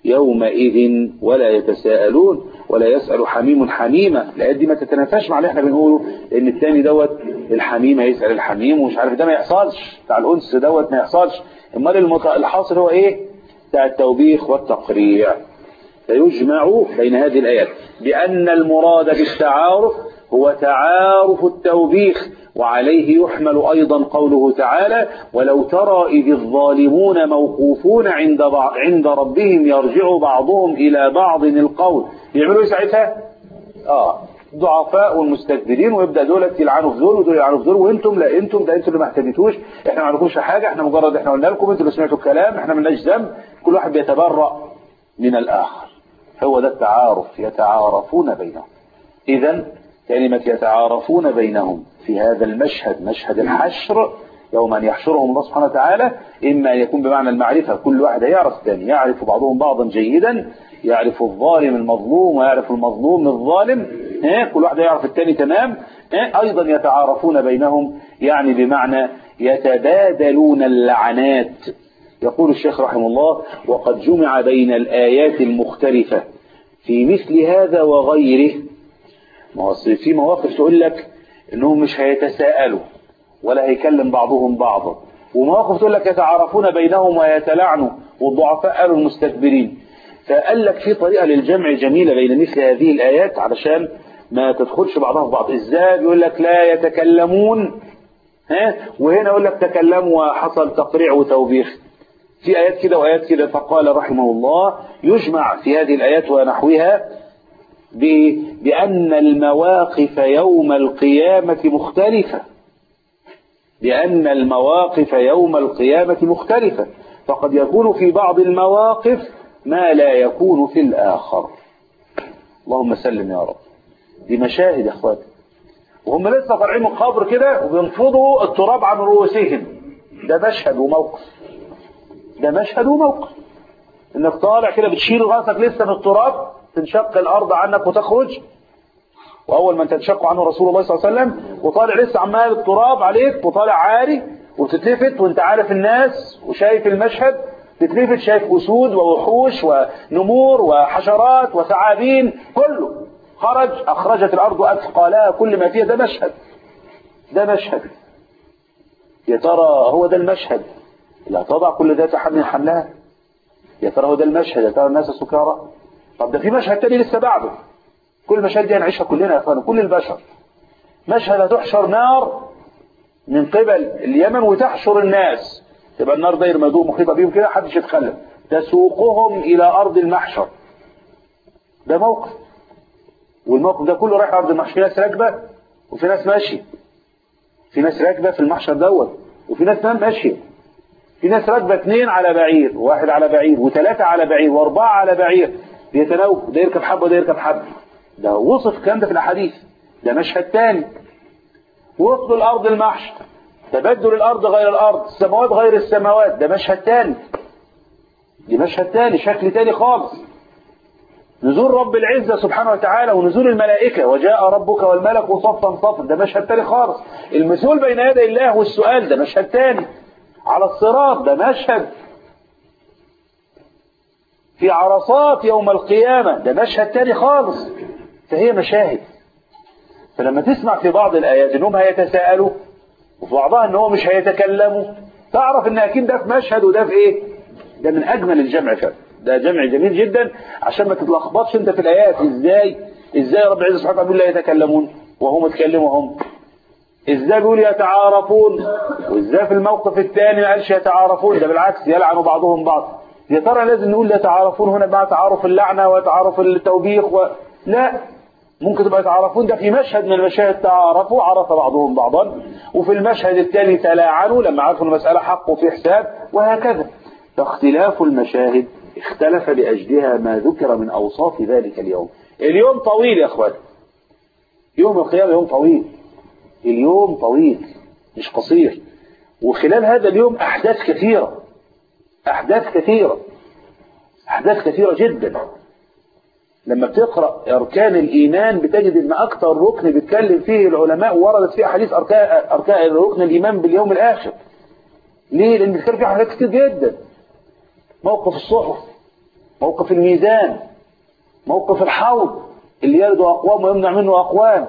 S4: يومئذ ولا يتساءلون ولا يسأل حميم حميمة الآيات دي ما تتنافاش مع اللي احنا بنقوله ان التاني دوت الحميم هيسأل الحميم ومش عارف ده ما يحصلش بتاع الأنس دوت ما يحصلش امال المت... الحاصل هو ايه بتاع التوبيخ والتقريع فيجمع بين هذه الآيات بأن المراد بالتعارف هو تعارف التوبيخ وعليه يحمل أيضا قوله تعالى ولو ترى إذ الظالمون موقوفون عند عند ربهم يرجع بعضهم إلى بعض القول يعملوا ايه ساعتها؟ اه ضعفاء والمستكبرين ويبدا دول يلعنوا في دول ودول يلعنوا في دول وانتم لا انتم ده انتم اللي ما اهتديتوش احنا ما عندكمش حاجه احنا مجرد احنا قلنا لكم انتوا اللي سمعتوا الكلام احنا مالناش ذنب كل واحد بيتبرأ من الاخر هو ده التعارف يتعارفون بينهم اذا كلمة يتعارفون بينهم في هذا المشهد مشهد الحشر يوم أن يحشرهم الله سبحانه وتعالى إما أن يكون بمعنى المعرفة كل واحد يعرف الثاني يعرف بعضهم بعضا جيدا يعرف الظالم المظلوم ويعرف المظلوم الظالم اه كل واحد يعرف الثاني تمام اه أيضا يتعارفون بينهم يعني بمعنى يتبادلون اللعنات يقول الشيخ رحمه الله وقد جمع بين الآيات المختلفة في مثل هذا وغيره ما هو في مواقف تقول لك انهم مش هيتساءلوا ولا هيكلم بعضهم بعضا ومواقف تقول لك يتعارفون بينهم ويتلعنوا والضعفاء قالوا المستكبرين فقال لك في طريقة للجمع جميلة بين مثل هذه الآيات علشان ما تدخلش بعضها في بعض ازاي بيقول لك لا يتكلمون ها وهنا يقول لك تكلموا وحصل تقريع وتوبيخ في آيات كده وآيات كده فقال رحمه الله يجمع في هذه الآيات ونحوها بأن المواقف يوم القيامة مختلفة بأن المواقف يوم القيامة مختلفة فقد يكون في بعض المواقف ما لا يكون في الآخر اللهم سلم يا رب دي مشاهد يا اخواتي وهم لسه طالعين من القبر كده وبينفضوا التراب عن رؤوسهم ده مشهد وموقف ده مشهد وموقف انك طالع كده بتشيل راسك لسه من التراب تنشق الارض عنك وتخرج واول من تنشق عنه رسول الله صلى الله عليه وسلم وطالع لسه عمال التراب عليك وطالع عاري وتتلفت وانت عارف الناس وشايف المشهد تتلفت شايف اسود ووحوش ونمور وحشرات وثعابين كله خرج اخرجت الارض اثقالها كل ما فيها ده مشهد ده مشهد يا ترى هو ده المشهد لا تضع كل ذات حمل حملها يا ترى هو ده المشهد يا ترى الناس سكارى طب ده في مشهد تاني لسه بعده كل المشاهد دي هنعيشها كلنا يا اخوانا كل البشر مشهد هتحشر نار من قبل اليمن وتحشر الناس تبقى النار داير مدوم محيطه بيهم كده محدش يتخلف تسوقهم الى ارض المحشر ده موقف والموقف ده كله رايح ارض المحشر في ناس راكبه وفي ناس ماشيه في ناس راكبه في المحشر دوت وفي ناس نام ماشيه في ناس راكبه اثنين على بعير وواحد على بعير وثلاثه على بعير واربعه على بعير بيتناوب ده يركب حبة وده يركب حبة ده وصف الكلام ده في الأحاديث ده مشهد تاني وفد الأرض المحشر تبدل الأرض غير الأرض السماوات غير السماوات ده مشهد تاني دي مشهد تاني شكل تاني خالص نزول رب العزة سبحانه وتعالى ونزول الملائكة وجاء ربك والملك صفا صفا ده مشهد تاني خالص المثول بين يدي الله والسؤال ده مشهد تاني على الصراط ده مشهد في عرصات يوم القيامة ده مشهد تاني خالص فهي مشاهد فلما تسمع في بعض الآيات انهم هيتساءلوا وفي بعضها ان هو مش هيتكلموا تعرف ان اكيد ده في مشهد وده في ايه ده من اجمل الجمع فعلا ده جمع جميل جدا عشان ما تتلخبطش انت في الايات ازاي ازاي رب العزه سبحانه وتعالى بيقول لا يتكلمون وهم يتكلموا هم ازاي بيقول يتعارفون وازاي في الموقف الثاني ما قالش يتعارفون ده بالعكس يلعن بعضهم بعض يا ترى لازم نقول يتعارفون هنا مع تعارف اللعنه وتعارف التوبيخ و... لا ممكن تبقى يتعارفون ده في مشهد من المشاهد تعارفوا عرف بعضهم بعضا وفي المشهد الثاني تلاعنوا لما عرفوا المسألة حق وفي حساب وهكذا فاختلاف المشاهد اختلف لأجلها ما ذكر من أوصاف ذلك اليوم اليوم طويل يا أخوان يوم القيامة يوم طويل اليوم طويل مش قصير وخلال هذا اليوم أحداث كثيرة أحداث كثيرة أحداث كثيرة جدا لما بتقرأ أركان الإيمان بتجد أن أكثر ركن بيتكلم فيه العلماء وردت فيه أحاديث أركان, أركان ركن الإيمان باليوم الآخر ليه؟ لأن بيتكلم فيه حاجات كتير جدا موقف الصحف موقف الميزان موقف الحوض اللي يرد أقوام ويمنع منه أقوام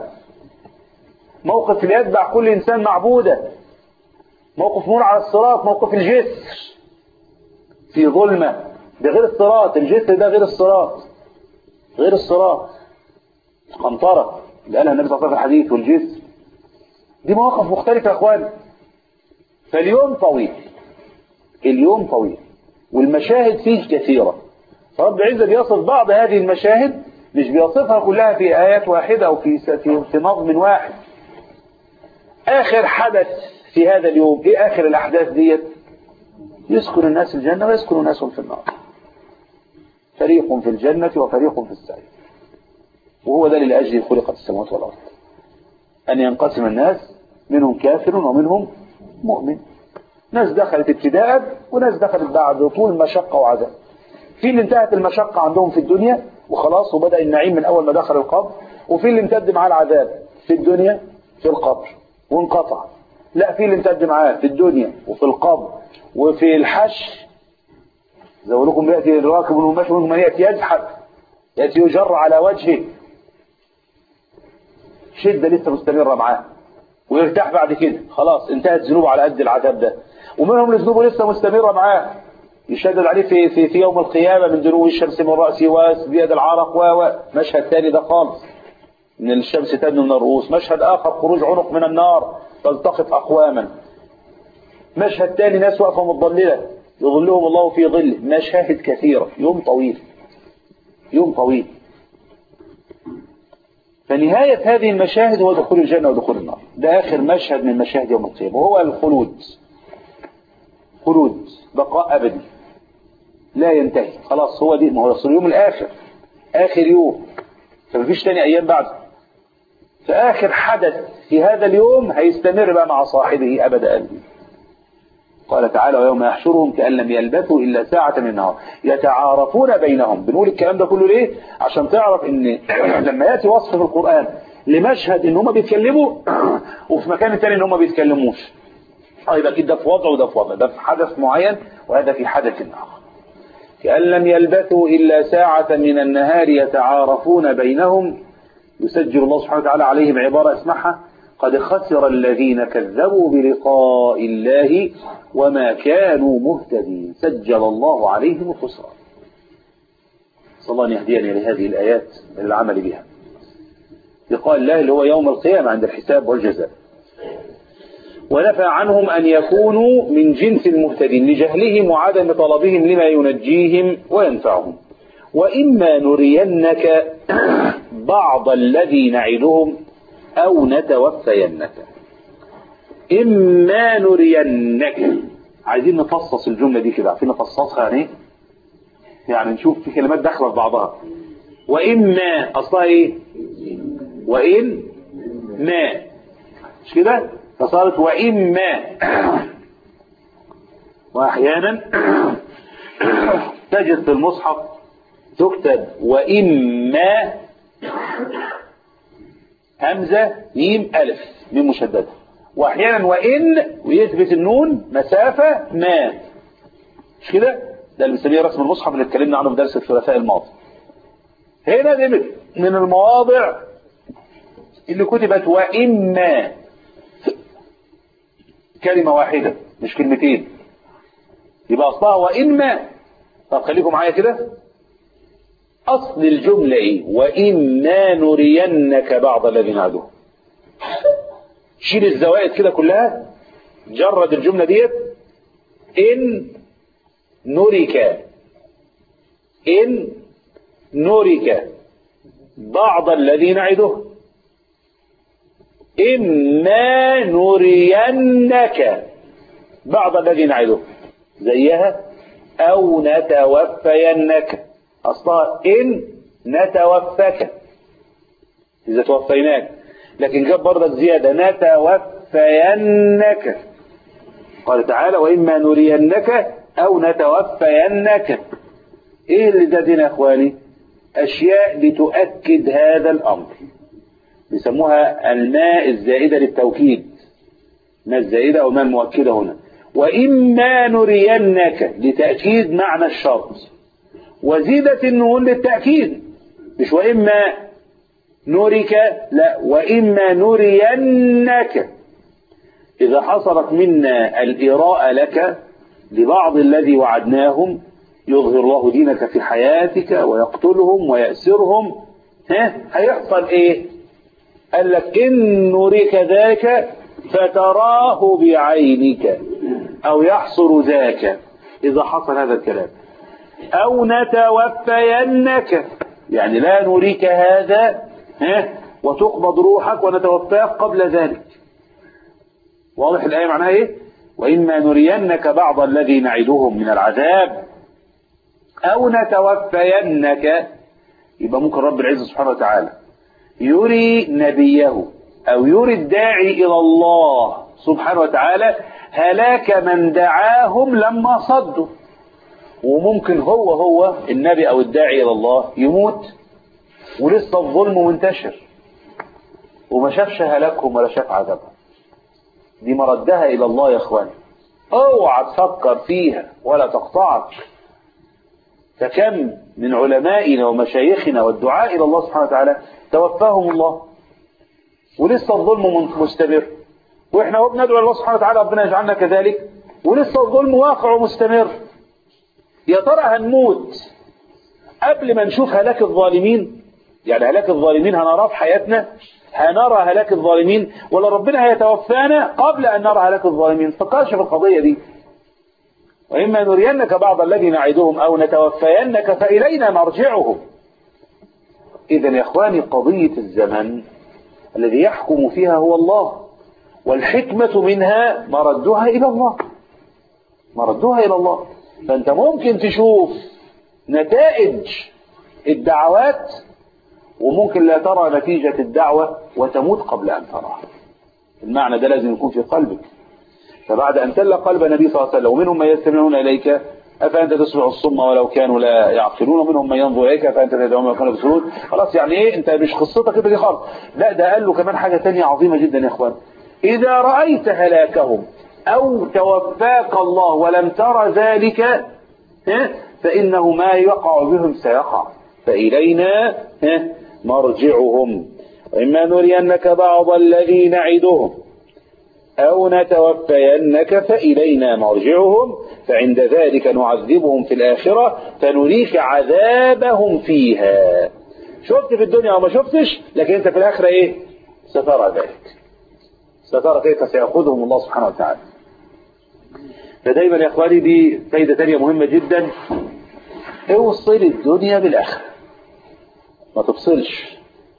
S4: موقف اللي يتبع كل إنسان معبودة موقف مر على الصراط موقف الجسر في ظلمة ده غير الصراط الجسر ده غير الصراط غير الصراط قنطرة اللي قالها النبي صلى الله عليه وسلم في الحديث والجسر دي مواقف مختلفة يا اخوان فاليوم طويل اليوم طويل والمشاهد فيه كثيرة رب العزة بيصف بعض هذه المشاهد مش بيصفها كلها في آيات واحدة أو في في, في نظم واحد آخر حدث في هذا اليوم إيه آخر الأحداث ديت يسكن الناس الجنة ويسكن الناس في النار فريق في الجنة وفريق في السعير وهو ده لأجل خلقت السماوات والأرض أن ينقسم الناس منهم كافر ومنهم مؤمن ناس دخلت ابتداء وناس دخلت بعد طول مشقة وعذاب في اللي انتهت المشقة عندهم في الدنيا وخلاص وبدأ النعيم من أول ما دخل القبر وفي اللي امتد معاه العذاب في الدنيا في القبر وانقطع لا في اللي امتد معاه في الدنيا وفي القبر وفي الحش زي لكم يأتي الراكب والماشي منهم من يأتي يزحف يأتي يجر على وجهه شدة لسه مستمرة معاه ويرتاح بعد كده خلاص انتهت ذنوبه على قد العذاب ده ومنهم اللي ذنوبه لسه مستمرة معاه يشدد عليه في, في, في يوم القيامة من دنو الشمس من رأسه وبيد العرق و مشهد ثاني ده خالص من الشمس تدنو من الرؤوس مشهد آخر خروج عنق من النار تلتقط أقواما مشهد ثاني ناس واقفة متضللة يظلهم الله في ظل مشاهد كثيرة يوم طويل يوم طويل فنهاية هذه المشاهد هو دخول الجنة ودخول النار ده آخر مشهد من مشاهد يوم القيامة وهو الخلود خلود بقاء أبدي لا ينتهي خلاص هو دي ما هو يصل اليوم الآخر آخر يوم فمفيش تاني أيام بعده فآخر حدث في هذا اليوم هيستمر بقى مع صاحبه أبد قلبي قال تعالى ويوم يحشرهم كأن لم يلبثوا إلا ساعة من النهار يتعارفون بينهم بنقول الكلام ده كله ليه عشان تعرف ان لما يأتي وصف في القرآن لمشهد ان هم بيتكلموا وفي مكان تاني ان هم بيتكلموش طيب اكيد ده في وضع وده في وضع ده في حدث معين وهذا في حدث آخر كأن لم يلبثوا إلا ساعة من النهار يتعارفون بينهم يسجل الله سبحانه وتعالى عليهم عبارة اسمعها قد خسر الذين كذبوا بلقاء الله وما كانوا مهتدين سجل الله عليهم الخسران صلى الله أن يهديني لهذه الآيات للعمل بها لقاء الله اللي هو يوم القيامة عند الحساب والجزاء ونفى عنهم أن يكونوا من جنس المهتدين لجهلهم وعدم طلبهم لما ينجيهم وينفعهم وإما نرينك بعض الذي نعدهم أو نتوفينك إما نرينك عايزين نفصص الجملة دي كده عارفين نفصصها يعني يعني نشوف في كلمات داخله في بعضها وإما أصلها إيه وإن ما مش كده فصارت وإما وأحيانا تجد في المصحف تكتب وإما همزة ميم ألف ميم مشددة وأحيانا وإن ويثبت النون مسافة ما مش كده ده اللي بنسميه رسم المصحف اللي اتكلمنا عنه في درس الثلاثاء الماضي هنا دي من المواضع اللي كتبت وإما كلمة واحدة مش كلمتين يبقى أصلها وإما طب خليكم معايا كده أصل الجملة إيه وإما نرينك بعض الذي نعدوه شيل الزوائد كده كلها جرد الجملة ديت إن نرك إن نرك بعض الذي نعده إما نرينك بعض الذي نعده زيها أو نتوفينك أصلها إن نتوفك إذا توفيناك لكن جاب برضه زيادة نتوفينك قال تعالى وإما نرينك أو نتوفينك إيه اللي ده دين يا إخواني أشياء لتؤكد هذا الأمر بيسموها الماء الزائدة للتوكيد ماء الزائدة أو ماء المؤكدة هنا وإما نرينك لتأكيد معنى الشرط وزيدت النون للتأكيد مش وإما نورك لا وإما نرينك إذا حصلت منا الإراءة لك لبعض الذي وعدناهم يظهر الله دينك في حياتك ويقتلهم ويأسرهم ها هيحصل ايه قال لك إن نريك ذاك فتراه بعينك أو يحصر ذاك إذا حصل هذا الكلام أو نتوفينك يعني لا نريك هذا ها وتقبض روحك ونتوفاك قبل ذلك واضح الآية معناها إيه وإما نرينك بعض الذي نعدهم من العذاب أو نتوفينك يبقى ممكن رب العزة سبحانه وتعالى يري نبيه أو يري الداعي إلى الله سبحانه وتعالى هلاك من دعاهم لما صدوا وممكن هو هو النبي أو الداعي إلى الله يموت ولسه الظلم منتشر وما شافش هلاكهم ولا شاف عذابهم دي مردها إلى الله يا إخواني اوعى تفكر فيها ولا تقطعك فكم من علمائنا ومشايخنا والدعاء إلى الله سبحانه وتعالى توفاهم الله ولسه الظلم مستمر وإحنا هو بندعو الله سبحانه وتعالى ربنا يجعلنا كذلك ولسه الظلم واقع ومستمر يا ترى هنموت قبل ما نشوف هلاك الظالمين يعني هلاك الظالمين هنراه في حياتنا هنرى هلاك الظالمين ولا ربنا هيتوفانا قبل أن نرى هلاك الظالمين فكرش في القضية دي وإما نرينك بعض الذي نعدهم أو نتوفينك فإلينا مرجعهم إذا يا إخواني قضية الزمن الذي يحكم فيها هو الله والحكمة منها مردها إلى الله مردها إلى الله فأنت ممكن تشوف نتائج الدعوات وممكن لا ترى نتيجة الدعوة وتموت قبل أن تراها المعنى ده لازم يكون في قلبك فبعد أن تل قلب النبي صلى الله عليه وسلم ومنهم من يستمعون إليك أفأنت تسمع الصم ولو كانوا لا يعقلون ومنهم من ينظر إليك فأنت تدعون ولو كانوا يبصرون خلاص يعني إيه أنت مش قصتك كده دي خالص لا ده قال له كمان حاجة تانية عظيمة جدا يا إخوان إذا رأيت هلاكهم أو توفاك الله ولم ترى ذلك فإنه ما يقع بهم سيقع فإلينا مرجعهم وإما نرينك بعض الذي نعدهم أو نتوفينك فإلينا مرجعهم فعند ذلك نعذبهم في الآخرة فنريك عذابهم فيها شفت في الدنيا وما شفتش لكن أنت في الآخرة إيه سترى ذلك سترى كيف سيأخذهم الله سبحانه وتعالى فدايما يا إخواني دي فايدة تانية مهمة جدا اوصل الدنيا بالآخرة ما تفصلش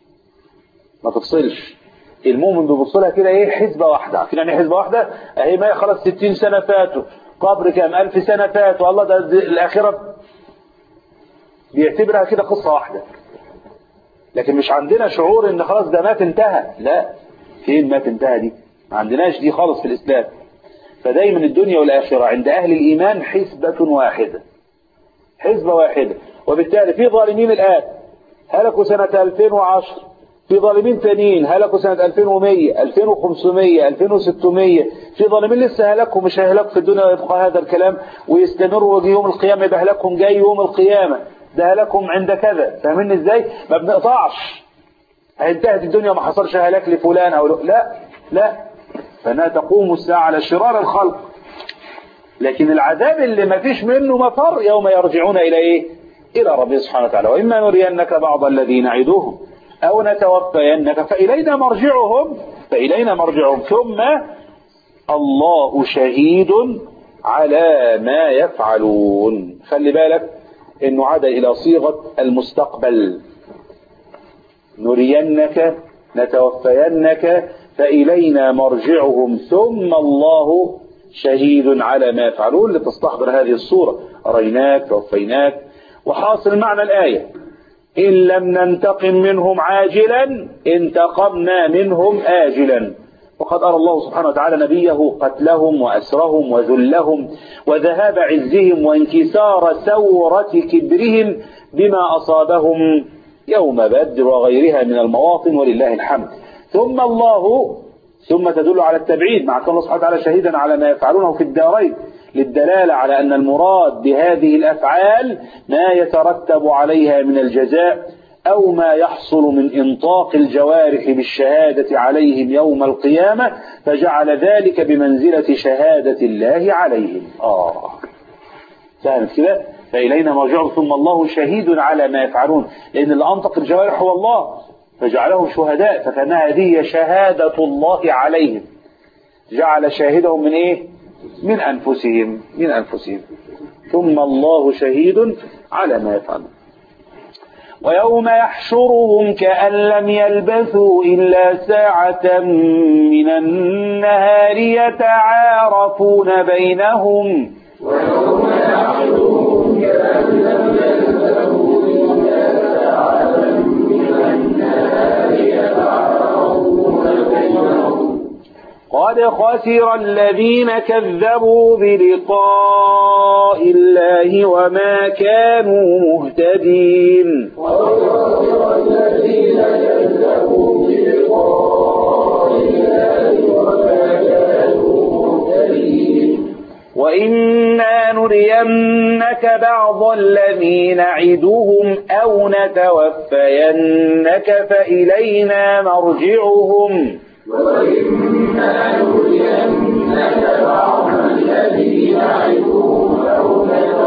S4: ما تفصلش المؤمن بيبص كده ايه حسبة واحدة عارفين يعني حسبة واحدة اهي ما خلاص 60 سنة فاتوا قبر كام ألف سنة فاتوا الله ده, ده الآخرة بيعتبرها كده قصة واحدة لكن مش عندنا شعور ان خلاص ده مات انتهى لا فين مات انتهى دي ما عندناش دي خالص في الإسلام فدايما الدنيا والآخرة عند أهل الإيمان حسبة واحدة حسبة واحدة وبالتالي في ظالمين الآن هلكوا سنة 2010 في ظالمين تانيين هلكوا سنة 2100 2500 2600 في ظالمين لسه هلكوا مش هيهلكوا في الدنيا ويبقى هذا الكلام ويستمروا ويجي يوم القيامة يبقى هلكهم جاي يوم القيامة ده هلكهم عند كذا فاهمين ازاي ما بنقطعش انتهت الدنيا وما حصلش هلاك لفلان او لا لا فانها تقوم الساعة على شرار الخلق لكن العذاب اللي ما فيش منه مفر يوم يرجعون الى ايه الى ربي سبحانه وتعالى واما نرينك بعض الذي نعدهم او نتوفينك فالينا مرجعهم فالينا مرجعهم ثم الله شهيد على ما يفعلون خلي بالك انه عاد الى صيغة المستقبل نرينك نتوفينك فإلينا مرجعهم ثم الله شهيد على ما يفعلون لتستحضر هذه الصورة أريناك توفيناك وحاصل معنى الآية إن لم ننتقم منهم عاجلا انتقمنا منهم آجلا وقد أرى الله سبحانه وتعالى نبيه قتلهم وأسرهم وذلهم وذهاب عزهم وانكسار ثورة كبرهم بما أصابهم يوم بدر وغيرها من المواطن ولله الحمد ثم الله ثم تدل على التبعيد مع كون الله سبحانه وتعالى شهيدا على ما يفعلونه في الدارين للدلالة على أن المراد بهذه الأفعال ما يترتب عليها من الجزاء أو ما يحصل من إنطاق الجوارح بالشهادة عليهم يوم القيامة فجعل ذلك بمنزلة شهادة الله عليهم آه فهمت كده فإلينا مرجعهم ثم الله شهيد على ما يفعلون لأن اللي أنطق الجوارح هو الله فجعلهم شهداء فكانها هذه شهادة الله عليهم جعل شاهدهم من إيه من أنفسهم من أنفسهم ثم الله شهيد على ما يفعلون ويوم يحشرهم كأن لم يلبثوا إلا ساعة من النهار يتعارفون بينهم
S1: ويوم يحشرهم كأن لم يلبثوا إلا ساعة من النهار يتعارفون بينهم
S4: قد خسر الذين كذبوا بلقاء الله وما كانوا مهتدين
S1: وخسر الذين كذبوا بلقاء الله وما كانوا مهتدين
S4: وإنا نرينك بعض الذي نعدهم أو نتوفينك فإلينا مرجعهم
S1: وإما نرينك بعض الذي نعدهم أو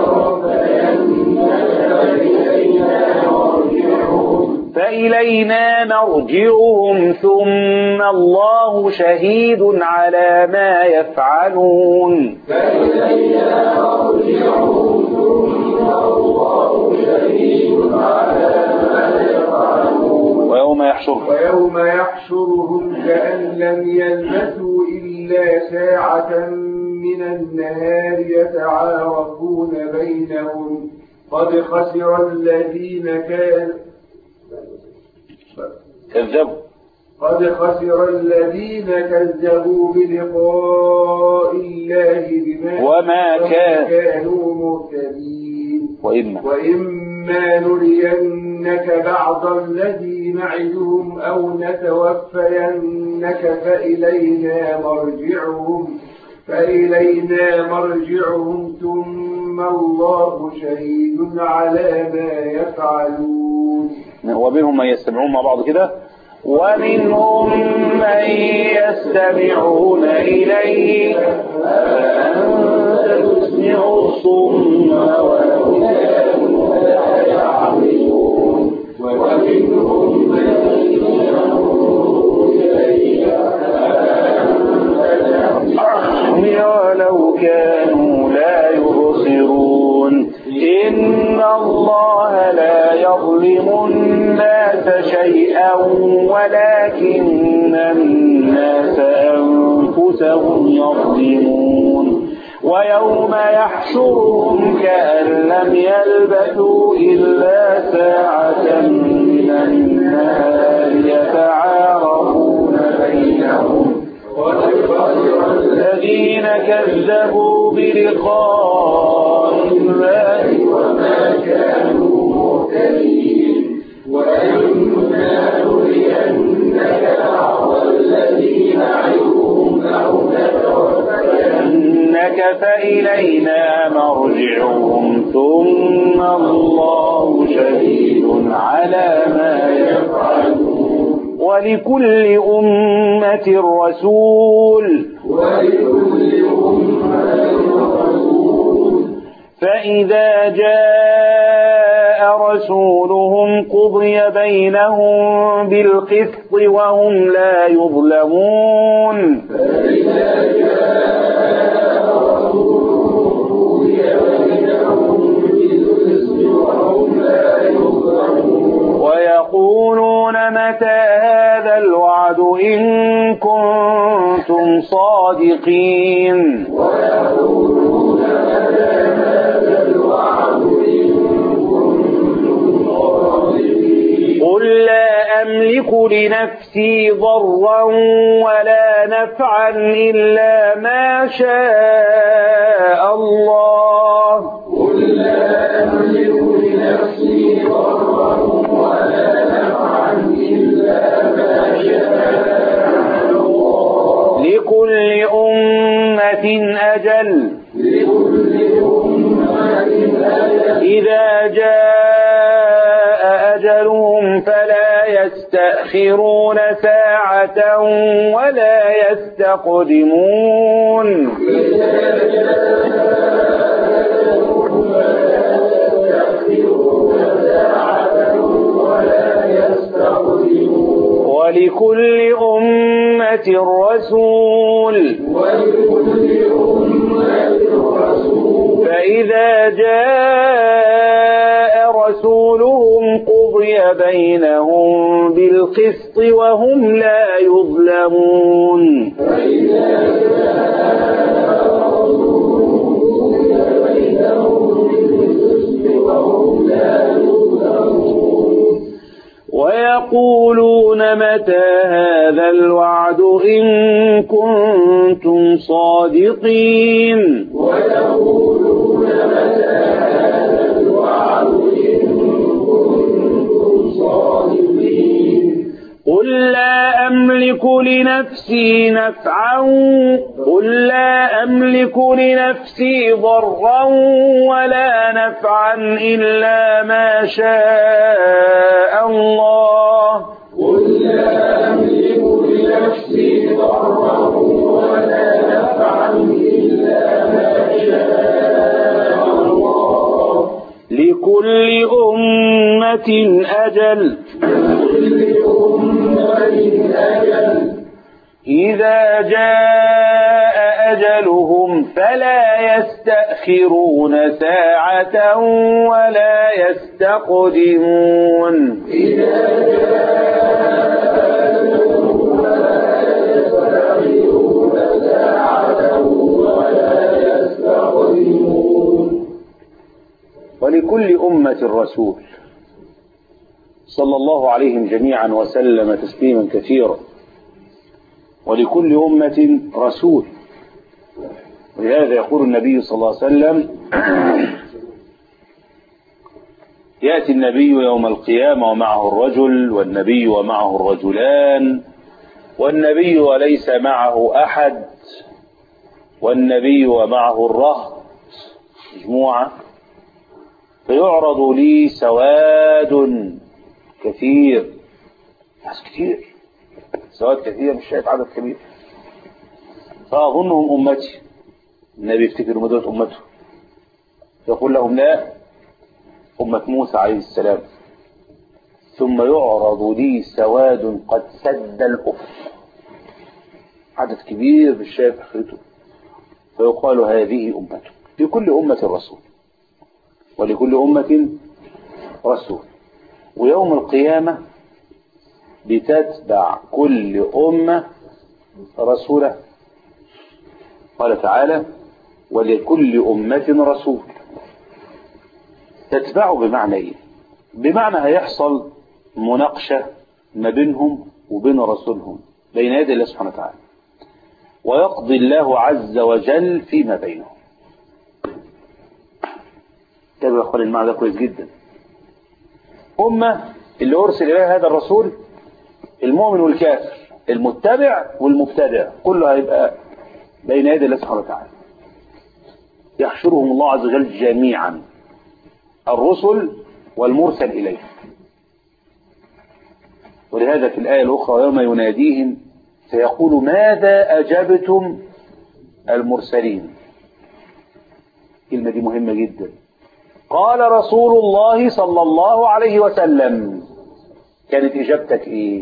S1: نتوفينك فإلينا مرجعهم
S4: فإلينا مرجعهم ثم الله شهيد على ما يفعلون
S1: فإلينا مرجعهم ثم الله شهيد على ما يفعلون
S4: ويوم يحشرهم
S6: ويوم يحشرهم كأن لم يلبثوا إلا ساعة من النهار يتعارفون بينهم قد خسر الذين كانوا
S4: كذبوا
S6: قد خسر الذين كذبوا بلقاء الله بما
S4: وما كان-
S6: كانوا مهتدين
S4: وإما
S6: وإما نرينك بعض الذي نعدهم أو نتوفينك فإلينا مرجعهم فإلينا مرجعهم ثم الله شهيد على ما يفعلون
S4: ومنهم من يستمعون مع بعض كده ومنهم من يستمعون إليك أفأنت تسمع الصم ولو كانوا لا يعقلون
S1: ومنهم من ينظر إليك
S4: أعمي ولو كانوا لا يبصرون إن الله لا يظلم الناس شيئا ولكن الناس أنفسهم يظلمون ويوم يحشرهم كأن لم يلبثوا إلا ساعة من النهار يتعارفون بينهم الذين كذبوا بلقاء الله وما كانوا مهتدين وإما نرينك بعض الذي نعدهم أو نتوفينك فإلينا مرجعهم ثم الله شهيد على ما يفعلون ولكل أمة رسول ولكل أمة رسول فإذا جاء رسولهم قضي بينهم بالقسط وهم لا يظلمون فإذا جاء رسولهم قضي بينهم بالقسط وهم لا يظلمون ويقولون متى هذا الوعد إن كنتم صادقين ويقولون متى هذا الوعد إن كنتم صادقين قل لا أملك لنفسي ضرا ولا نفعا إلا ما شاء الله قل لا أملك لنفسي ضرا ولا نفعا إلا ما شاء الله لكل أمة أجل لكل أمة أجل إذا جاء أجلهم فلا يستأخرون ساعة ولا يستقدمون ولكل أمة رسول فإذا جاء رسولهم قضي بينهم بالقسط وهم لا يظلمون ويقولون متى هذا الوعد إن كنتم صادقين ويقولون متى هذا الوعد إن كنتم صادقين قل لا أملك لنفسي نفعا قل لا أملك لنفسي ضرا ولا نفعا إلا ما شاء الله قل لا أملك لنفسي ضرا ولا نفعا إلا ما شاء الله لكل أمة أجل إذا جاء أجلهم فلا يستأخرون ساعة ولا يستقدمون إذا ولكل أمة رسول صلى الله عليهم جميعا وسلم تسليما كثيرا ولكل أمة رسول ولهذا يقول النبي صلى الله عليه وسلم يأتي النبي يوم القيامة ومعه الرجل والنبي ومعه الرجلان والنبي وليس معه أحد والنبي ومعه الرهط مجموعة فيعرض لي سواد كثير ناس كثير سواد كثير مش شايف عدد كبير فأظنهم أمتي النبي يفتكر مدة أمته يقول لهم لا أمة موسى عليه السلام ثم يعرض لي سواد قد سد الأفق عدد كبير مش شايف آخرته فيقال هذه أمته لكل أمة رسول ولكل أمة رسول ويوم القيامة بتتبع كل أمة رسوله قال تعالى ولكل أمة رسول تتبعه بمعنى ايه بمعنى هيحصل مناقشة ما بينهم وبين رسولهم بين يدي الله سبحانه وتعالى ويقضي الله عز وجل فيما بينهم تابع يا اخواني المعنى ده كويس جدا أمة اللي أرسل إليها هذا الرسول المؤمن والكافر المتبع والمبتدع كله هيبقى بين يدي الله سبحانه وتعالى يحشرهم الله عز وجل جميعا الرسل والمرسل إليه ولهذا في الآية الأخرى يوم يناديهم سيقول ماذا أجبتم المرسلين الكلمة دي مهمة جدا قال رسول الله صلى الله عليه وسلم كانت إجابتك إيه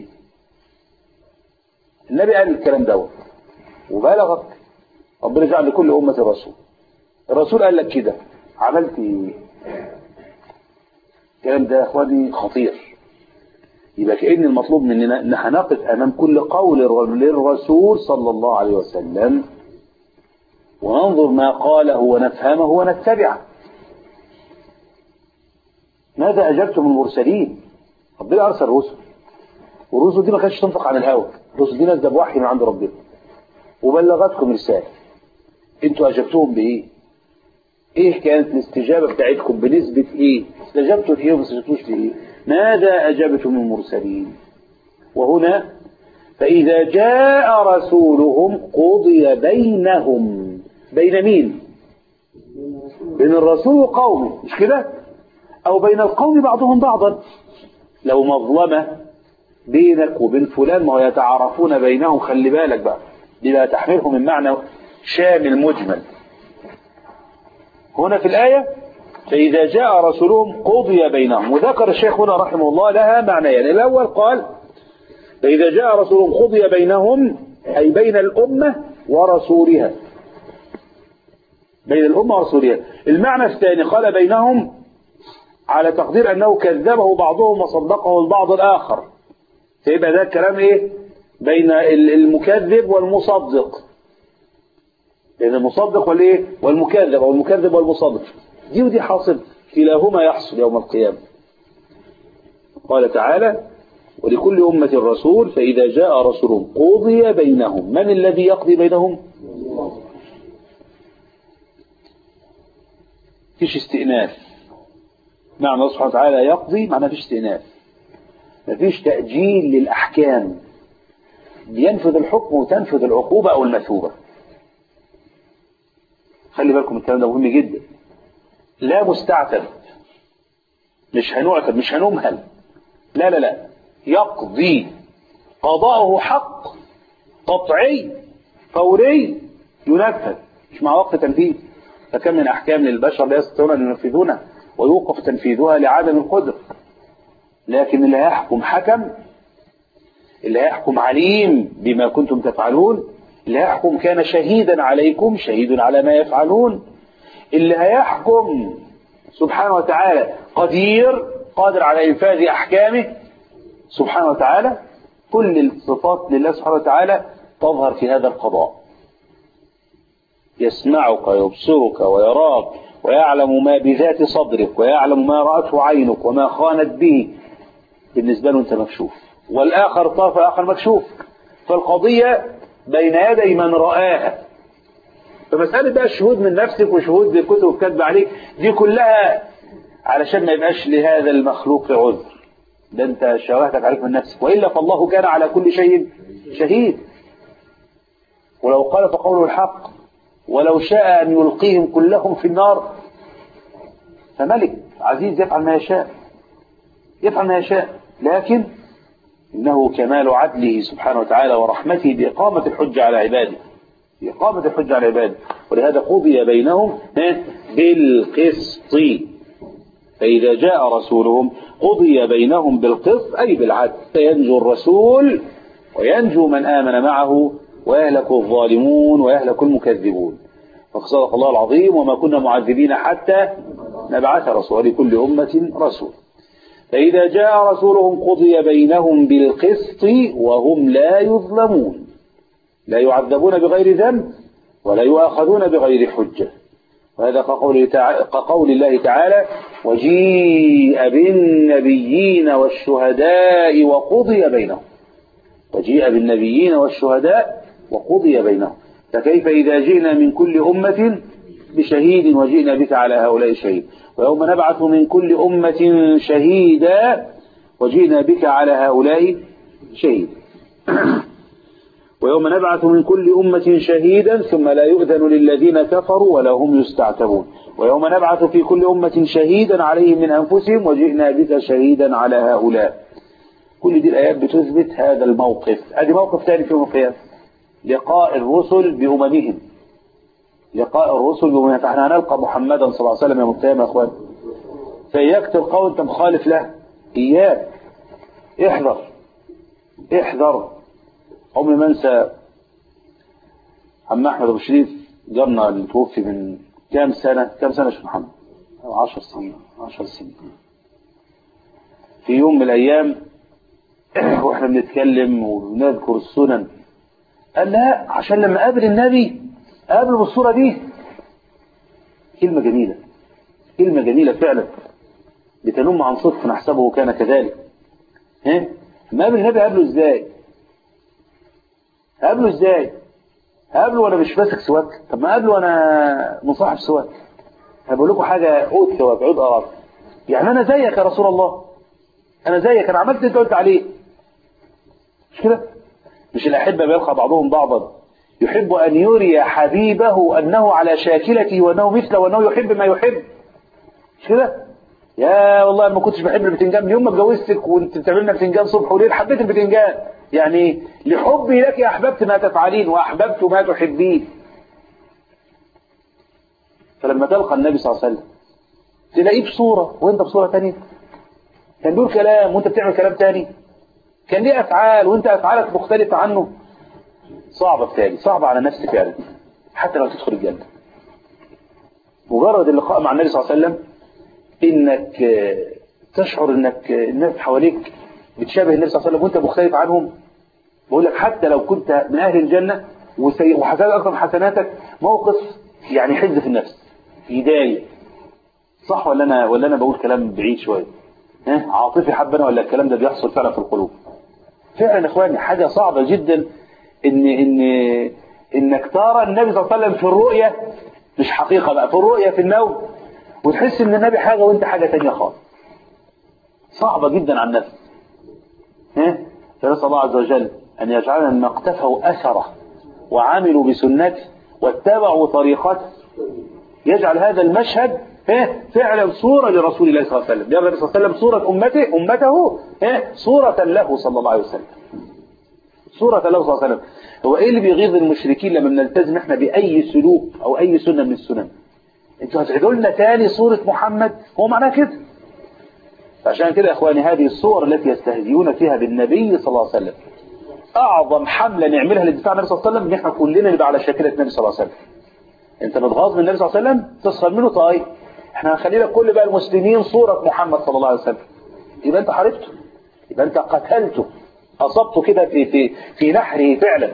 S4: النبي قال الكلام دوت وبلغك ربنا جعل لكل أمة رسول الرسول قال لك كده عملت إيه الكلام ده يا اخواني خطير يبقى كأن المطلوب مننا ان هنقف امام كل قول للرسول صلى الله عليه وسلم وننظر ما قاله ونفهمه ونتبعه ماذا اجبتم المرسلين ربنا ارسل رسل والرسل دي ما كانتش تنطق عن الهوى الرسل دي نازله بوحي من عند ربنا وبلغتكم رساله انتوا اجبتوهم بايه ايه كانت الاستجابة بتاعتكم بنسبة ايه استجبتوا في ايه وما استجبتوش في ايه ماذا اجابتم المرسلين وهنا فاذا جاء رسولهم قضي بينهم بين مين بين الرسول وقومه مش كده او بين القوم بعضهم بعضا لو مظلمة بينك وبين فلان ما هو يتعارفون بينهم خلي بالك بقى دي بقى تحملهم من معنى شامل مجمل هنا في الآية فإذا جاء رسولهم قضي بينهم وذكر الشيخ هنا رحمه الله لها معنيين يعني الأول قال فإذا جاء رسولهم قضي بينهم أي بين الأمة ورسولها بين الأمة ورسولها المعنى الثاني قال بينهم على تقدير أنه كذبه بعضهم وصدقه البعض الآخر فيبقى ده الكلام إيه بين المكذب والمصدق بين المصدق والايه والمكذب او المكذب والمصدق دي ودي حاصل كلاهما يحصل يوم القيامة قال تعالى ولكل أمة رسول فإذا جاء رسول قضي بينهم من الذي يقضي بينهم فيش استئناف معنى الله سبحانه وتعالى يقضي معنى فيش استئناف مفيش تأجيل للأحكام بينفذ الحكم وتنفذ العقوبة أو المثوبة خلي بالكم الكلام ده مهم جدا لا مستعتب مش هنعتب مش هنمهل لا لا لا يقضي قضاءه حق قطعي فوري ينفذ مش مع وقت تنفيذ فكم من أحكام للبشر لا يستطيعون أن ينفذونها ويوقف تنفيذها لعدم القدرة لكن اللي هيحكم حكم اللي هيحكم عليم بما كنتم تفعلون اللي هيحكم كان شهيدا عليكم شهيد على ما يفعلون اللي هيحكم سبحانه وتعالى قدير قادر على إنفاذ أحكامه سبحانه وتعالى كل الصفات لله سبحانه وتعالى تظهر في هذا القضاء يسمعك ويبصرك ويراك ويعلم ما بذات صدرك ويعلم ما رأته عينك وما خانت به بالنسبة له أنت مكشوف والآخر طرف آخر مكشوف فالقضية بين يدي من رآها فمسألة بقى الشهود من نفسك وشهود كتب كاتبة عليك دي كلها علشان ما يبقاش لهذا المخلوق عذر ده انت شواهدك عليك من نفسك وإلا فالله كان على كل شيء شهيد ولو قال فقوله الحق ولو شاء أن يلقيهم كلهم في النار فملك عزيز يفعل ما يشاء يفعل ما يشاء لكن إنه كمال عدله سبحانه وتعالى ورحمته بإقامة الحجة على عباده بإقامة الحجة على عباده ولهذا قضي بينهم بالقسط فإذا جاء رسولهم قضي بينهم بالقسط أي بالعدل فينجو الرسول وينجو من آمن معه ويهلك الظالمون ويهلك المكذبون فصدق الله العظيم وما كنا معذبين حتى نبعث رسول لكل أمة رسول فإذا جاء رسولهم قضي بينهم بالقسط وهم لا يظلمون لا يعذبون بغير ذنب ولا يؤاخذون بغير حجة وهذا كقول تعالى كقول الله تعالى وجيء بالنبيين والشهداء وقضي بينهم وجيء بالنبيين والشهداء وقضي بينهم فكيف إذا جئنا من كل أمة بشهيد وجئنا بك على هؤلاء شهيد ويوم نبعث من كل أمة شهيدا وجئنا بك على هؤلاء شهيد ويوم نبعث من كل أمة شهيدا ثم لا يؤذن للذين كفروا ولا هم يستعتبون ويوم نبعث في كل أمة شهيدا عليهم من أنفسهم وجئنا بك شهيدا على هؤلاء كل دي الآيات بتثبت هذا الموقف هذه موقف ثاني في يوم القيامة لقاء الرسل بأممهم لقاء الرسل بأممهم فاحنا هنلقى محمدا صلى الله عليه وسلم يوم القيامة يا اخوان فإياك تلقاه أنت مخالف له إياك احذر احذر عمري ما انسى عم احمد ابو شريف جارنا اللي توفي من كام سنه كام سنه يا شيخ محمد 10 سنين 10 سنين في يوم من الايام واحنا بنتكلم وبنذكر السنن قال لا عشان لما قابل النبي قابله بالصوره دي كلمه جميله كلمه جميله فعلا بتنم عن صدق نحسبه كان كذلك ها لما قابل النبي قابله ازاي هقابله ازاي هقابله وانا مش ماسك سواك طب ما قابله وانا مصاحب سواك هقول لكم حاجه عود سواك عود قرار يعني انا زيك يا رسول الله انا زيك انا عملت اللي انت قلت عليه مش كده مش الاحبه بيلقى بعضهم بعضا يحب ان يري حبيبه انه على شاكلته وانه مثله وانه يحب ما يحب مش كده يا والله ما كنتش بحب البتنجان من يوم ما اتجوزتك وانت بتعمل لنا بتنجان صبح وليل حبيت البتنجان يعني لحبي لك احببت ما تفعلين واحببت ما تحبين فلما تلقى النبي صلى الله عليه وسلم تلاقيه بصوره وانت بصوره ثانيه كان بيقول كلام وانت بتعمل كلام ثاني كان ليه افعال وانت افعالك مختلفه عنه صعبه بتالي صعبه على نفسك فعلا حتى لو تدخل الجنه مجرد اللقاء مع النبي صلى الله عليه وسلم انك تشعر انك الناس حواليك بتشابه النبي صلى الله عليه وسلم وانت مختلف عنهم بقول لك حتى لو كنت من اهل الجنه وحسنات اكثر من حسناتك موقف يعني حز في النفس يضايق صح ولا انا ولا انا بقول كلام بعيد شويه ها عاطفي حبنا ولا الكلام ده بيحصل فعلا في القلوب فعلا يا اخواني حاجه صعبه جدا ان ان انك ترى النبي صلى الله عليه وسلم في الرؤيه مش حقيقه بقى في الرؤيه في النوم وتحس ان النبي حاجه وانت حاجه ثانيه خالص صعبه جدا على النفس ها فنسال الله عز وجل ان يجعلنا مما اقتفوا اثره وعملوا بسنته واتبعوا طريقته يجعل هذا المشهد فعلا صورة لرسول الله صلى الله عليه وسلم يرى النبي صلى الله عليه وسلم صورة أمته أمته صورة له صلى الله عليه وسلم صورة له صلى الله عليه وسلم هو إيه اللي بيغيظ المشركين لما بنلتزم إحنا بأي سلوك أو أي سنة من السنن انتوا هتعيدوا لنا تاني صورة محمد هو معناه كده عشان كده يا اخواني هذه الصور التي يستهزئون فيها بالنبي صلى الله عليه وسلم اعظم حملة نعملها للدفاع عن النبي صلى الله عليه وسلم ان احنا كلنا نبقى على شاكلة النبي صلى الله عليه وسلم انت متغاظ من النبي صلى الله عليه وسلم تسخر منه طيب احنا هنخلي لك كل بقى المسلمين صورة محمد صلى الله عليه وسلم يبقى انت حاربته يبقى انت قتلته اصبته كده في في في نحره فعلا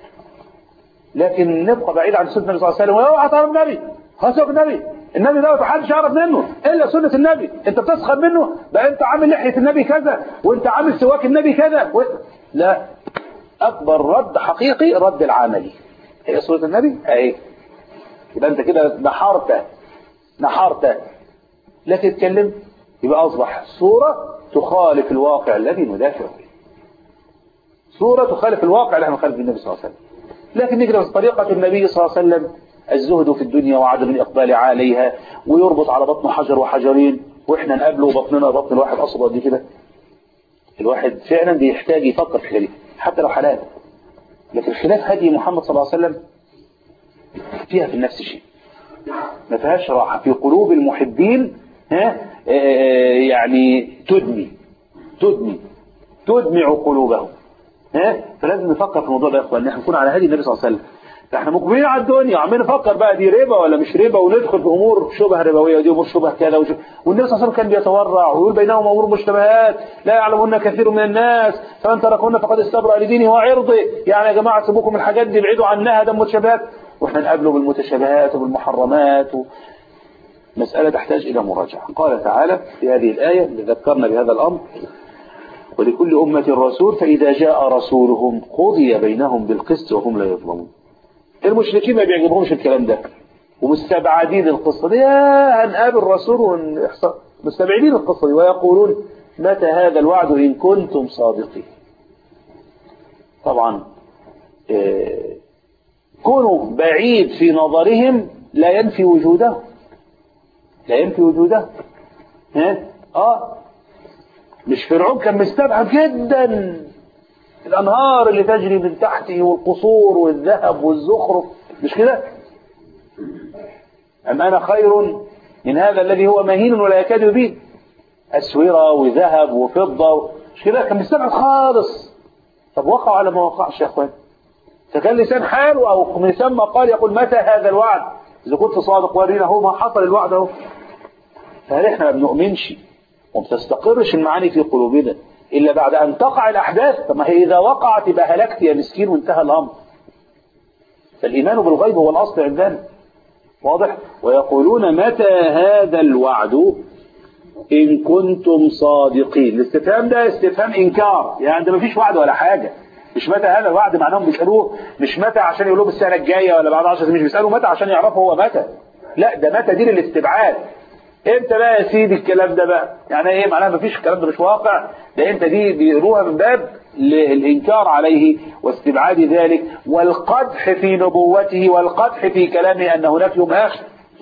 S4: لكن نبقى بعيد عن سنة النبي صلى الله عليه وسلم واوعى تعرف النبي هسوق النبي النبي ده محدش يعرف منه الا سنة النبي انت بتسخر منه بقى انت عامل لحية النبي كذا وانت عامل سواك النبي كذا و... لا اكبر رد حقيقي رد العملي هي سنة النبي اهي يبقى انت كده نحرته نحرته لا تتكلم يبقى اصبح صورة تخالف الواقع الذي ندافع فيه صورة تخالف الواقع الذي نخالف النبي صلى الله عليه وسلم لكن نجري طريقة النبي صلى الله عليه وسلم الزهد في الدنيا وعدم الإقبال عليها ويربط على بطن حجر وحجرين وإحنا نقابله بطننا بطن الواحد أصبر دي كده الواحد فعلا بيحتاج يفكر في كده حتى لو حلال لكن خلاف هدي محمد صلى الله عليه وسلم فيها في النفس شيء ما فيهاش راحة في قلوب المحبين ها يعني تدمي تدمي تدمع قلوبهم ها فلازم نفكر في الموضوع ده يا اخوان ان احنا نكون على هدي النبي صلى الله عليه وسلم احنا مقبلين على الدنيا وعمالين نفكر بقى دي ربا ولا مش ربا وندخل في امور شبه ربويه ودي امور شبه كذا وشبه والنبي صلى الله عليه وسلم كان بيتورع ويقول بينهم امور مشتبهات لا يعلمون كثير من الناس فمن تركهن فقد استبرأ لدينه وعرضه يعني يا جماعه سيبوكم الحاجات دي ابعدوا عنها ده متشابهات واحنا نقابله بالمتشابهات وبالمحرمات و... مسألة تحتاج إلى مراجعة قال تعالى في هذه الآية اللي ذكرنا بهذا الأمر ولكل أمة رسول فإذا جاء رسولهم قضي بينهم بالقسط وهم لا يظلمون المشركين ما بيعجبهمش الكلام ده ومستبعدين القصة دي يا هنقابل رسول ونحصل مستبعدين القصة دي ويقولون متى هذا الوعد إن كنتم صادقين طبعا آه، كونوا بعيد في نظرهم لا ينفي وجوده لا ينفي وجوده ها اه مش فرعون كان مستبعد جدا الانهار اللي تجري من تحته والقصور والذهب والزخرف مش كده أم أنا خير من هذا الذي هو مهين ولا يكاد يبين أسورة وذهب وفضة مش كده كان مستبعد خالص طب وقع على ما وقعش يا اخوان فكان لسان حاله او لسان ما قال يقول متى هذا الوعد اذا كنت صادق ورينا هو ما حصل الوعد اهو فهل احنا ما بنؤمنش وما بتستقرش المعاني في قلوبنا الا بعد ان تقع الاحداث طب ما هي اذا وقعت يبقى هلكت يا مسكين وانتهى الامر فالايمان بالغيب هو الاصل عندنا واضح ويقولون متى هذا الوعد إن كنتم صادقين الاستفهام ده استفهام إنكار يعني ده مفيش وعد ولا حاجة مش متى هذا الوعد معناهم بيسألوه مش متى عشان يقولوه السنة الجاية ولا بعد 10 سنين مش بيسألوا متى عشان يعرفوا هو متى لا ده متى دي للاستبعاد انت بقى يا سيدي الكلام ده بقى يعني ايه معناها مفيش الكلام ده مش واقع ده انت دي بيقروها من باب الانكار عليه واستبعاد ذلك والقدح في نبوته والقدح في كلامه انه نفي اخر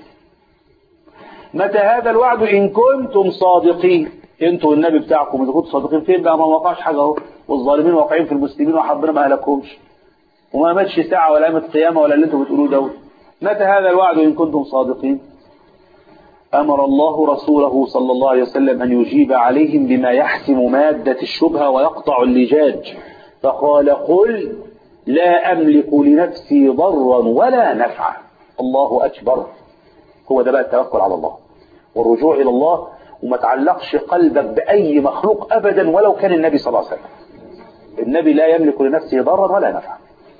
S4: متى هذا الوعد إن كنتم صادقين انتوا النبي بتاعكم إذا كنتم صادقين فين بقى ما وقعش حاجة اهو والظالمين واقعين في المسلمين وحبنا ما أهلكهمش وما ماتش ساعة ولا قامت قيامة ولا اللي انتوا بتقولوه دوت متى هذا الوعد إن كنتم صادقين أمر الله رسوله صلى الله عليه وسلم أن يجيب عليهم بما يحسم مادة الشبهة ويقطع اللجاج فقال قل لا أملك لنفسي ضرا ولا نفعا الله أكبر هو ده بقى التوكل على الله والرجوع إلى الله وما تعلقش قلبك بأي مخلوق أبدا ولو كان النبي صلى الله عليه وسلم النبي لا يملك لنفسه ضرا ولا نفعا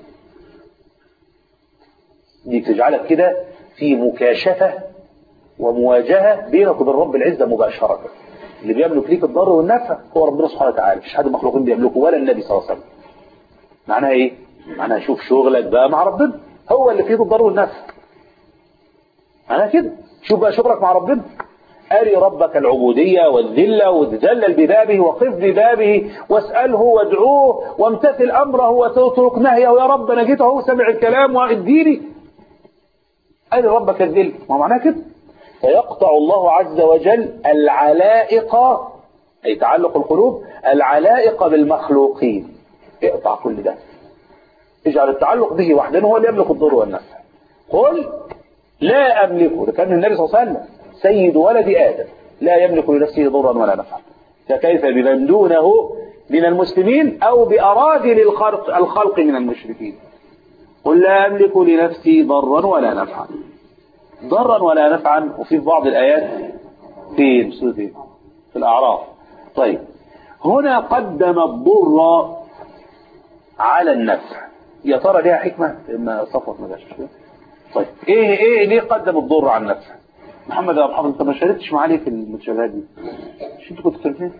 S4: دي تجعلك كده في مكاشفة ومواجهة بينك وبين رب العزة مباشرة اللي بيملك ليك الضر والنفع هو ربنا سبحانه وتعالى مفيش حد مخلوقين بيملكه ولا النبي صلى الله عليه وسلم معناها ايه معناها شوف شغلك بقى مع ربنا هو اللي فيه الضر والنفع معناها كده شوف بقى شغلك مع ربنا أري ربك العبودية والذلة وتذلل ببابه وقف ببابه واسأله وادعوه وامتثل أمره وتترك نهيه يا رب أنا جيت أهو سمع الكلام واديني أري ربك الذل ما معناه كده فيقطع الله عز وجل العلائق أي تعلق القلوب العلائق بالمخلوقين اقطع كل ده اجعل التعلق به وحده هو اللي يملك الضر والنفع قل لا أملكه ده كان النبي صلى الله عليه وسلم سيد ولد آدم لا يملك لنفسه ضرا ولا نفعا فكيف بمن دونه من المسلمين أو بأراذل الخلق, الخلق من المشركين قل لا أملك لنفسي ضرا ولا نفعا ضرا ولا نفعا وفي بعض الآيات في سورة في الأعراف طيب هنا قدم الضر على النفع يا ترى ليها حكمة إما صفوة ما جاش طيب ايه ايه ليه قدم الضر على النفع محمد يا محمد انت ما شاركتش معايا في المتشابهات دي مش انتوا كنتوا الاثنين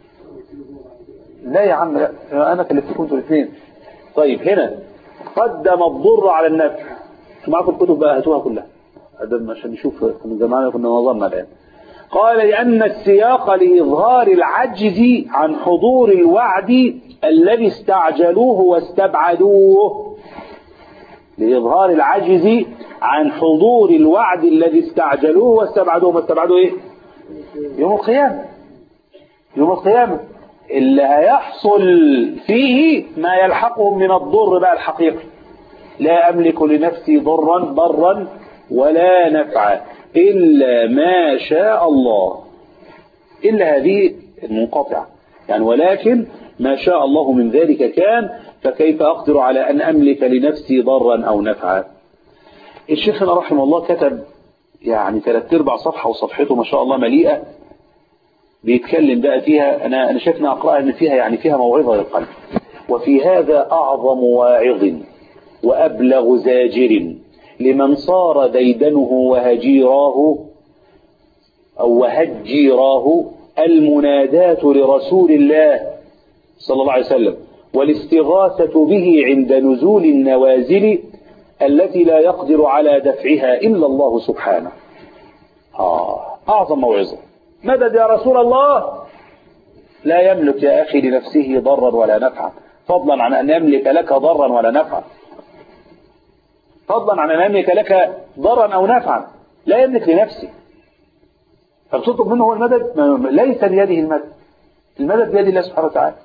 S4: لا يا عم لا انا كلفتكم انتوا الاثنين طيب هنا قدم الضر على النفع انتوا معاكم الكتب بقى هاتوها كلها هذا عشان نشوف من زمان كنا نظرنا الان قال لأن السياق لإظهار العجز عن حضور الوعد الذي استعجلوه واستبعدوه لإظهار العجز عن حضور الوعد الذي استعجلوه واستبعدوه ما استبعدوه ايه يوم القيامة يوم القيامة اللي هيحصل فيه ما يلحقهم من الضر بقى الحقيقي لا أملك لنفسي ضرا ضرا ولا نفعا إلا ما شاء الله إلا هذه المنقطعة يعني ولكن ما شاء الله من ذلك كان فكيف أقدر على أن أملك لنفسي ضرا أو نفعا الشيخنا رحمه الله كتب يعني ثلاث ارباع صفحة وصفحته ما شاء الله مليئة بيتكلم بقى فيها أنا أنا شايفنا أقرأها أن فيها يعني فيها موعظة للقلب وفي هذا أعظم واعظ وأبلغ زاجر لمن صار ديدنه وهجيراه أو وهجيراه المناداة لرسول الله صلى الله عليه وسلم والاستغاثة به عند نزول النوازل التي لا يقدر على دفعها إلا الله سبحانه آه أعظم موعظة مدد يا رسول الله لا يملك يا أخي لنفسه ضرا ولا نفعا فضلا عن أن يملك لك ضرا ولا نفعا فضلا عن أن يملك لك ضرا أو نفعا لا يملك لنفسه فبتطلب منه هو المدد ليس بيده المدد المدد بيد الله سبحانه وتعالى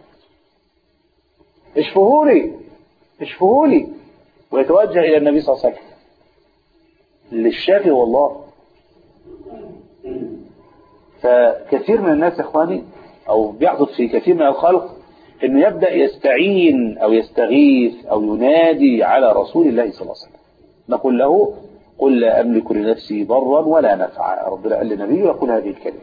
S4: اشفهوا لي اشفهوا لي ويتوجه إلى النبي صلى الله عليه وسلم للشافي هو الله فكثير من الناس يا اخواني او بيحدث في كثير من الخلق انه يبدا يستعين او يستغيث او ينادي على رسول الله صلى الله عليه وسلم نقول له قل لا املك لنفسي ضرا ولا نفعا ربنا قال لنبيه يقول هذه الكلمه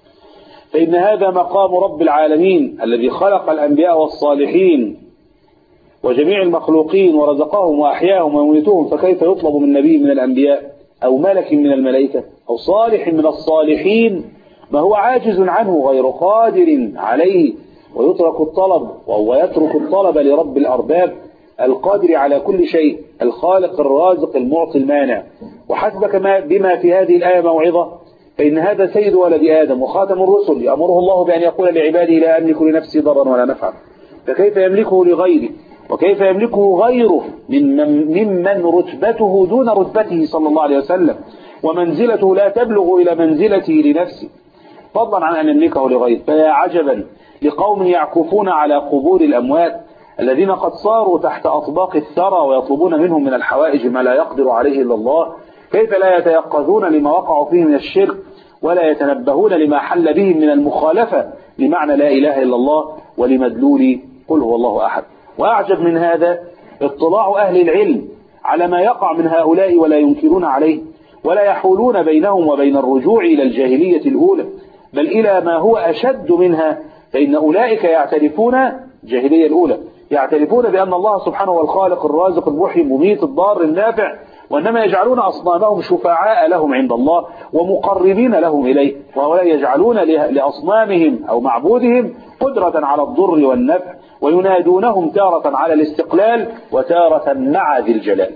S4: فان هذا مقام رب العالمين الذي خلق الانبياء والصالحين وجميع المخلوقين ورزقهم واحياهم ويميتهم فكيف يطلب من نبي من الانبياء او ملك من الملائكه او صالح من الصالحين ما هو عاجز عنه غير قادر عليه ويترك الطلب وهو يترك الطلب لرب الأرباب القادر على كل شيء الخالق الرازق المعطي المانع وحسبك ما بما في هذه الآية موعظة فإن هذا سيد ولد آدم وخاتم الرسل يأمره الله بأن يقول لعباده لا أملك لنفسي ضرا ولا نفعا فكيف يملكه لغيره وكيف يملكه غيره من ممن رتبته دون رتبته صلى الله عليه وسلم ومنزلته لا تبلغ إلى منزلته لنفسه فضلا عن أن يملكه لغيره فيا عجبا لقوم يعكفون على قبور الأموات الذين قد صاروا تحت أطباق الثرى ويطلبون منهم من الحوائج ما لا يقدر عليه إلا الله كيف لا يتيقظون لما وقعوا فيه من الشرك ولا يتنبهون لما حل بهم من المخالفة لمعنى لا إله إلا الله ولمدلول قل هو الله أحد وأعجب من هذا اطلاع أهل العلم على ما يقع من هؤلاء ولا ينكرون عليه ولا يحولون بينهم وبين الرجوع إلى الجاهلية الأولى بل إلى ما هو أشد منها فإن أولئك يعترفون الجاهلية الأولى يعترفون بأن الله سبحانه هو الخالق الرازق المحيي المميت الضار النافع وإنما يجعلون أصنامهم شفعاء لهم عند الله ومقربين لهم إليه وهؤلاء يجعلون لأصنامهم أو معبودهم قدرة على الضر والنفع وينادونهم تارة على الاستقلال وتارة مع ذي الجلال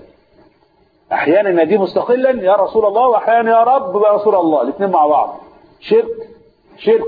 S4: أحيانا يناديه مستقلا يا رسول الله وأحيانا يا رب يا رسول الله الاثنين مع بعض شرك شرك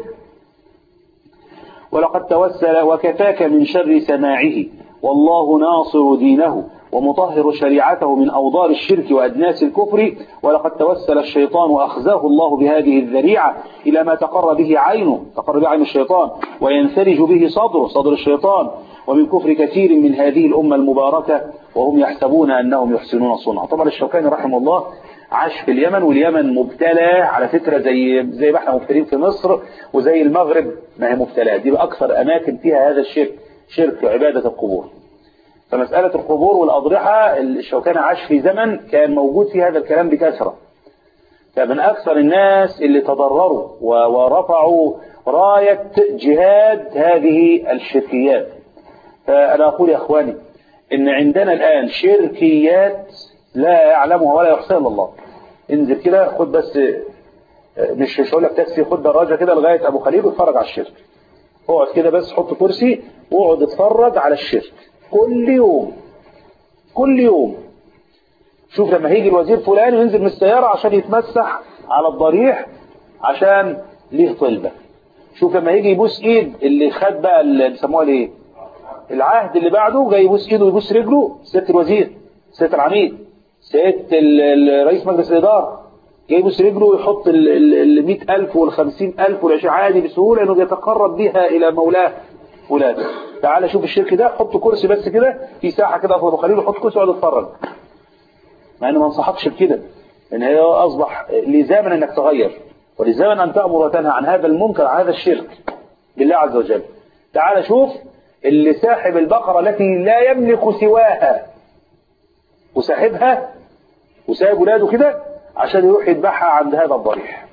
S4: ولقد توسل وكفاك من شر سماعه والله ناصر دينه ومطهر شريعته من أوضار الشرك وأدناس الكفر ولقد توسل الشيطان وأخزاه الله بهذه الذريعة إلى ما تقر به عينه تقر به عين الشيطان وينفرج به صدره صدر الشيطان ومن كفر كثير من هذه الأمة المباركة وهم يحسبون أنهم يحسنون صنعا طبعا الشوكاني رحمه الله عاش في اليمن واليمن مبتلى على فكرة زي زي ما احنا مبتلين في مصر وزي المغرب ما هي مبتلى دي أكثر أماكن فيها هذا الشرك شرك عبادة القبور فمسألة القبور والأضرحة الشوكاني عاش في زمن كان موجود فيه هذا الكلام بكثرة فمن أكثر الناس اللي تضرروا ورفعوا راية جهاد هذه الشركيات فأنا أقول يا أخواني إن عندنا الآن شركيات لا يعلمها ولا يحصيها إلا الله انزل كده خد بس مش مش هقول لك تاكسي خد دراجة كده لغاية أبو خليل واتفرج على الشرك اقعد كده بس حط كرسي واقعد اتفرج على الشرك كل يوم كل يوم شوف لما هيجي الوزير فلان وينزل من السيارة عشان يتمسح على الضريح عشان ليه طلبة شوف لما يجي يبوس ايد اللي خد بقى اللي بيسموها ايه العهد اللي بعده جاي يبوس ايده ويبوس رجله سيادة الوزير سيادة العميد سيادة رئيس مجلس الإدارة جاي يبوس رجله ويحط ال 100000 وال 50000 وال 20 عادي بسهولة انه بيتقرب بها إلى مولاه فلان تعال شوف الشرك ده حط كرسي بس كده في ساحة كده في ابو خليل وحط كرسي وقعد اتفرج مع انه ما انصحكش بكده ان هي اصبح لزاما انك تغير ولزاما ان تأمر وتنهى عن هذا المنكر عن هذا الشرك بالله عز وجل تعال شوف اللي ساحب البقرة التي لا يملك سواها وساحبها وسايب ولاده كده عشان يروح يذبحها عند هذا الضريح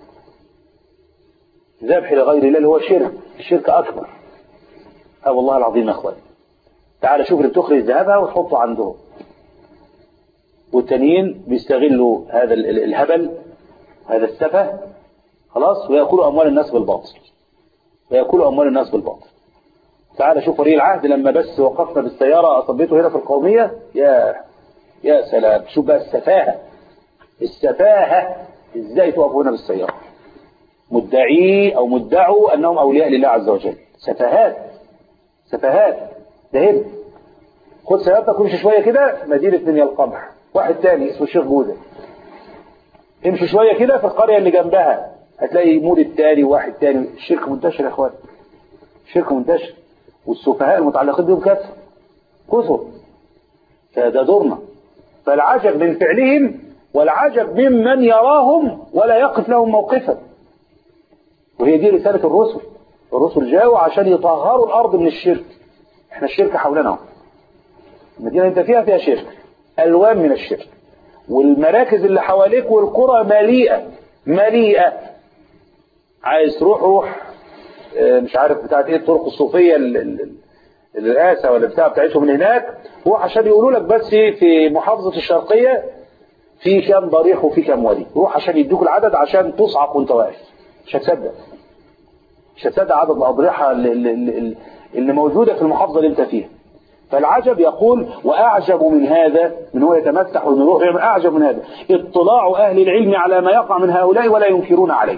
S4: ذبح لغير الله اللي هو شرك الشرك أكبر اه والله العظيم يا اخوان تعال شوف اللي بتخرج ذهبها وتحطه عندهم والتانيين بيستغلوا هذا ال- ال- الهبل هذا السفه خلاص ويأكلوا أموال الناس بالباطل ويأكلوا أموال الناس بالباطل تعال شوف ولي العهد لما بس وقفنا بالسيارة أصبته هنا في القومية يا يا سلام شوف بقى السفاهة السفاهة ازاي تقفوا هنا بالسيارة مدعي أو مدعوا أنهم أولياء لله عز وجل سفاهات سفاهات ده هنا خد سيارتك وامشي شوية كده مدينة بني القمح واحد تاني اسمه الشيخ جودة امشي شوية كده في القرية اللي جنبها هتلاقي مولد تاني وواحد تاني الشرك منتشر يا اخوان الشرك منتشر والسفهاء المتعلقين بهم كثر كثر فده دورنا فالعجب من فعلهم والعجب ممن يراهم ولا يقف لهم موقفا وهي دي رسالة الرسل الرسل جاءوا عشان يطهروا الأرض من الشرك احنا الشرك حولنا اهو. المدينة اللي انت فيها فيها شرك ألوان من الشرك والمراكز اللي حواليك والقرى مليئة مليئة عايز تروح روح اه، مش عارف بتاعت ايه الطرق الصوفية ال- ال- الرئاسة ولا بتاع بتاعتهم من هناك هو عشان يقولوا لك بس في محافظة الشرقية في كام ضريح وفي كام وادي روح عشان يدوك العدد عشان تصعق وانت واقف مش هتصدق مش هتصدق عدد الأضرحة اللي, اللي, اللي موجودة في المحافظة اللي انت فيها فالعجب يقول وأعجب من هذا من هو يتمسح ومن يروح يعمل أعجب من هذا اطلاع أهل العلم على ما يقع من هؤلاء ولا ينكرون عليه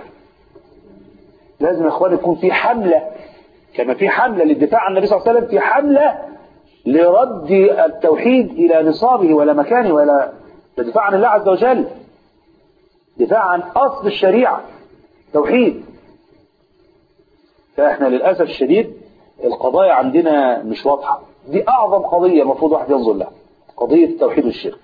S4: لازم يا اخوان يكون في حملة كما في حملة للدفاع عن النبي صلى الله عليه وسلم في حملة لرد التوحيد إلى نصابه ولا مكانه ولا الدفاع عن الله عز وجل دفاع عن أصل الشريعة توحيد فإحنا للأسف الشديد القضايا عندنا مش واضحة دي أعظم قضية المفروض واحد ينظر لها قضية التوحيد والشرك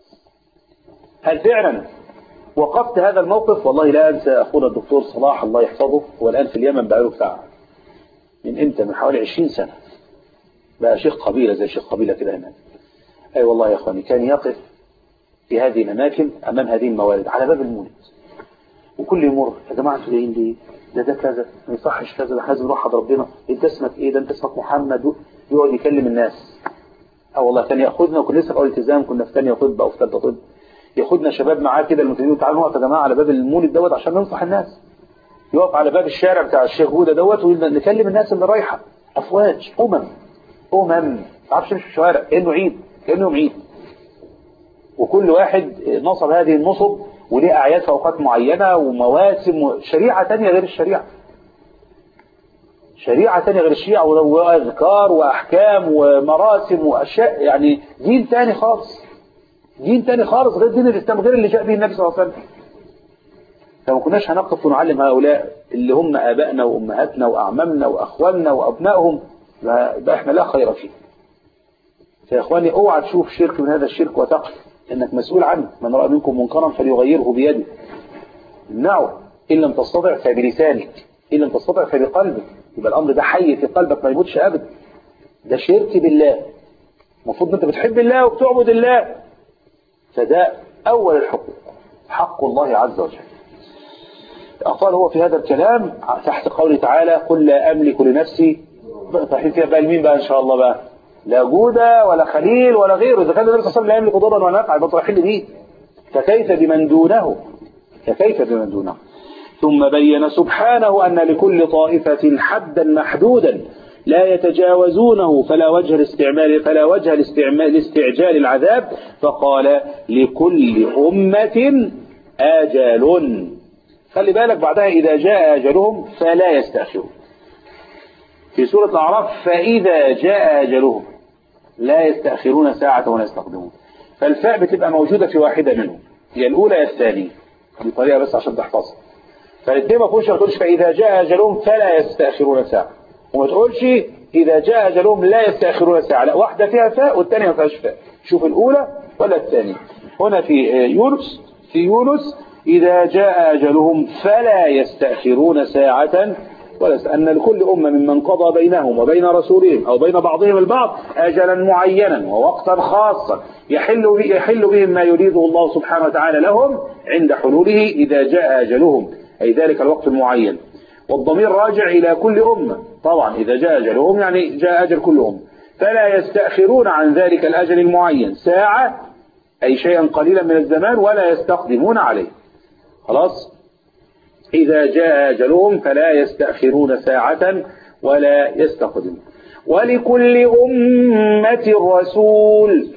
S4: هل فعلا وقفت هذا الموقف والله لا أنسى أخونا الدكتور صلاح الله يحفظه هو الآن في اليمن بقاله بتاع من إمتى من حوالي 20 سنة بقى شيخ قبيلة زي شيخ قبيلة كده هناك أي أيوة والله يا أخواني كان يقف في هذه الأماكن أمام هذه الموارد على باب المولد وكل يمر يا جماعة انتوا جايين ليه؟ ده ده كذا ما يصحش كذا ده لازم نوحد ربنا انت اسمك ايه ده انت اسمك محمد يقعد يكلم الناس اه والله كان ياخذنا وكنا لسه في اول التزام كنا في ثانيه طب او في ثالثه طب ياخدنا شباب معاه كده الملتزمين تعالوا نقف يا جماعه على باب المولد دوت عشان ننصح الناس يقف على باب الشارع بتاع الشيخ جوده دوت ونكلم الناس اللي رايحه افواج امم امم ما تعرفش تمشي في الشوارع كانه عيد كانه يوم عيد وكل واحد نصب هذه النصب وليه أعياد في أوقات معينة ومواسم وشريعة تانية غير الشريعة شريعة تانية غير الشريعة وأذكار وأحكام ومراسم وأشياء يعني دين تاني خالص دين تاني خالص غير دين الإسلام غير اللي جاء به النبي صلى الله عليه وسلم فما كناش هنقف ونعلم هؤلاء اللي هم آبائنا وأمهاتنا وأعمامنا وأخواننا وأبنائهم يبقى احنا لا خير فيه فيا إخواني اوعى تشوف شرك من هذا الشرك وتقف انك مسؤول عنه من رأى منكم منكرا فليغيره بيده امنعه ان لم تستطع فبلسانك ان لم تستطع فبقلبك يبقى الامر ده حي في قلبك ما يموتش ابدا ده شرك بالله المفروض انت بتحب الله وبتعبد الله فده اول الحقوق حق الله عز وجل قال هو في هذا الكلام تحت قوله تعالى قل لا املك لنفسي رايحين فيها بقى لمين بقى ان شاء الله بقى لا جودة ولا خليل ولا غيره إذا كان النبي صلى الله عليه وسلم لا يملك ضرا ولا نفعا يبقى رايحين لمين فكيف بمن دونه فكيف بمن دونه ثم بين سبحانه أن لكل طائفة حدا محدودا لا يتجاوزونه فلا وجه الاستعمال فلا وجه الاستعمال لاستعجال العذاب فقال لكل أمة آجال خلي بالك بعدها إذا جاء أجلهم فلا يستأخرون في سورة الأعراف فإذا جاء أجلهم لا يستأخرون ساعة ولا يستقدمون فالفاء بتبقى موجودة في واحدة منهم هي الأولى يا الثانية دي طريقة بس عشان تحفظها فالاثنين ما تقولش ما تقولش فإذا جاء أجلهم فلا يستأخرون ساعة وما تقولش إذا جاء أجلهم لا يستأخرون ساعة لا واحدة فيها فاء والثانية ما فيهاش فاء شوف الأولى ولا الثانية هنا في يونس في يونس إذا جاء أجلهم فلا يستأخرون ساعة ولا أن لكل أمة ممن قضى بينهم وبين رسولهم أو بين بعضهم البعض أجلا معينا ووقتا خاصا يحل, يحل بهم ما يريده الله سبحانه وتعالى لهم عند حلوله إذا جاء أجلهم أي ذلك الوقت المعين والضمير راجع إلى كل أمة طبعا إذا جاء أجلهم يعني جاء أجل كل أمة فلا يستأخرون عن ذلك الأجل المعين ساعة أي شيئا قليلا من الزمان ولا يستقدمون عليه خلاص إذا جاء أجلهم فلا يستأخرون ساعة ولا يستقدمون ولكل أمة رسول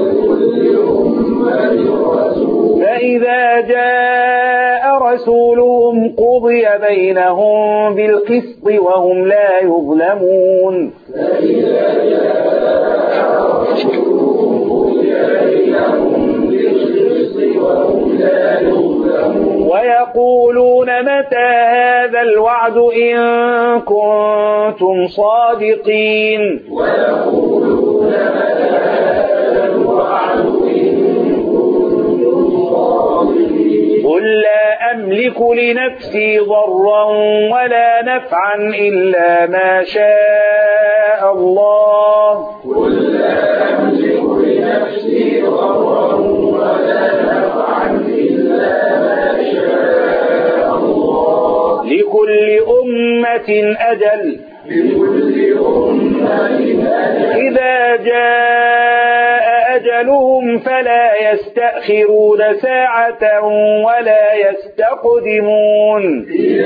S4: فإذا جاء رسولهم قضي بينهم بالقسط وهم لا يظلمون ويقولون متى هذا الوعد إن كنتم صادقين قل لا أملك لنفسي ضرا ولا نفعا إلا ما شاء الله لكل أمة أجل إذا جاء أجلهم فلا يستأخرون ساعة ولا يستقدمون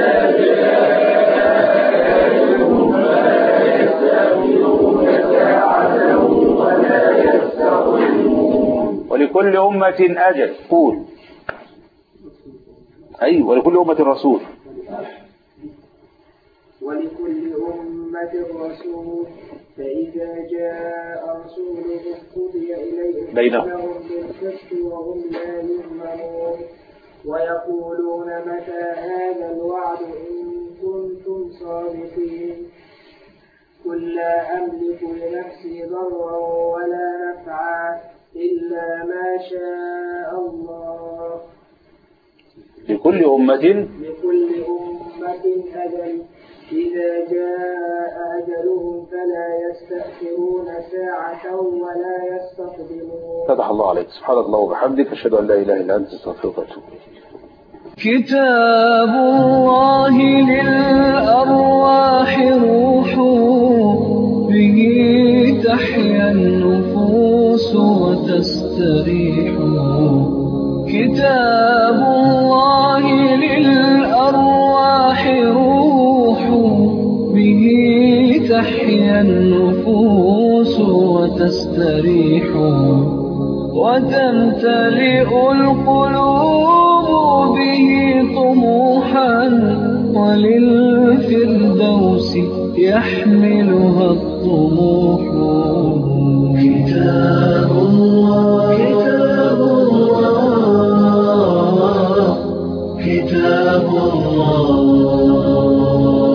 S4: ولكل أمة أجل قول أي ولكل أمة رسول
S5: ولكل أمة رسول فإذا جاء رسولهم قضي إليهم
S4: بينهم.
S5: أمرهم بالقسط وهم لا يظلمون ويقولون متى هذا الوعد إن كنتم صادقين قل لا أملك لنفسي ضرا ولا نفعا إلا ما شاء الله
S4: لكل أمة
S5: لكل أمة أجل إذا جاء أجلهم فلا يستأخرون ساعة ولا يستقدمون
S4: فتح الله عليك سبحانك الله وبحمدك أشهد أن لا إله إلا أنت أستغفرك وأتوب إليك
S1: كتاب الله للأرواح روح به تحيا النفوس وتستريح كتاب الله للأرواح روح به تحيا النفوس وتستريح وتمتلئ القلوب به طموحا وللفردوس يحملها الطموح كتاب الله كتاب الله كتاب الله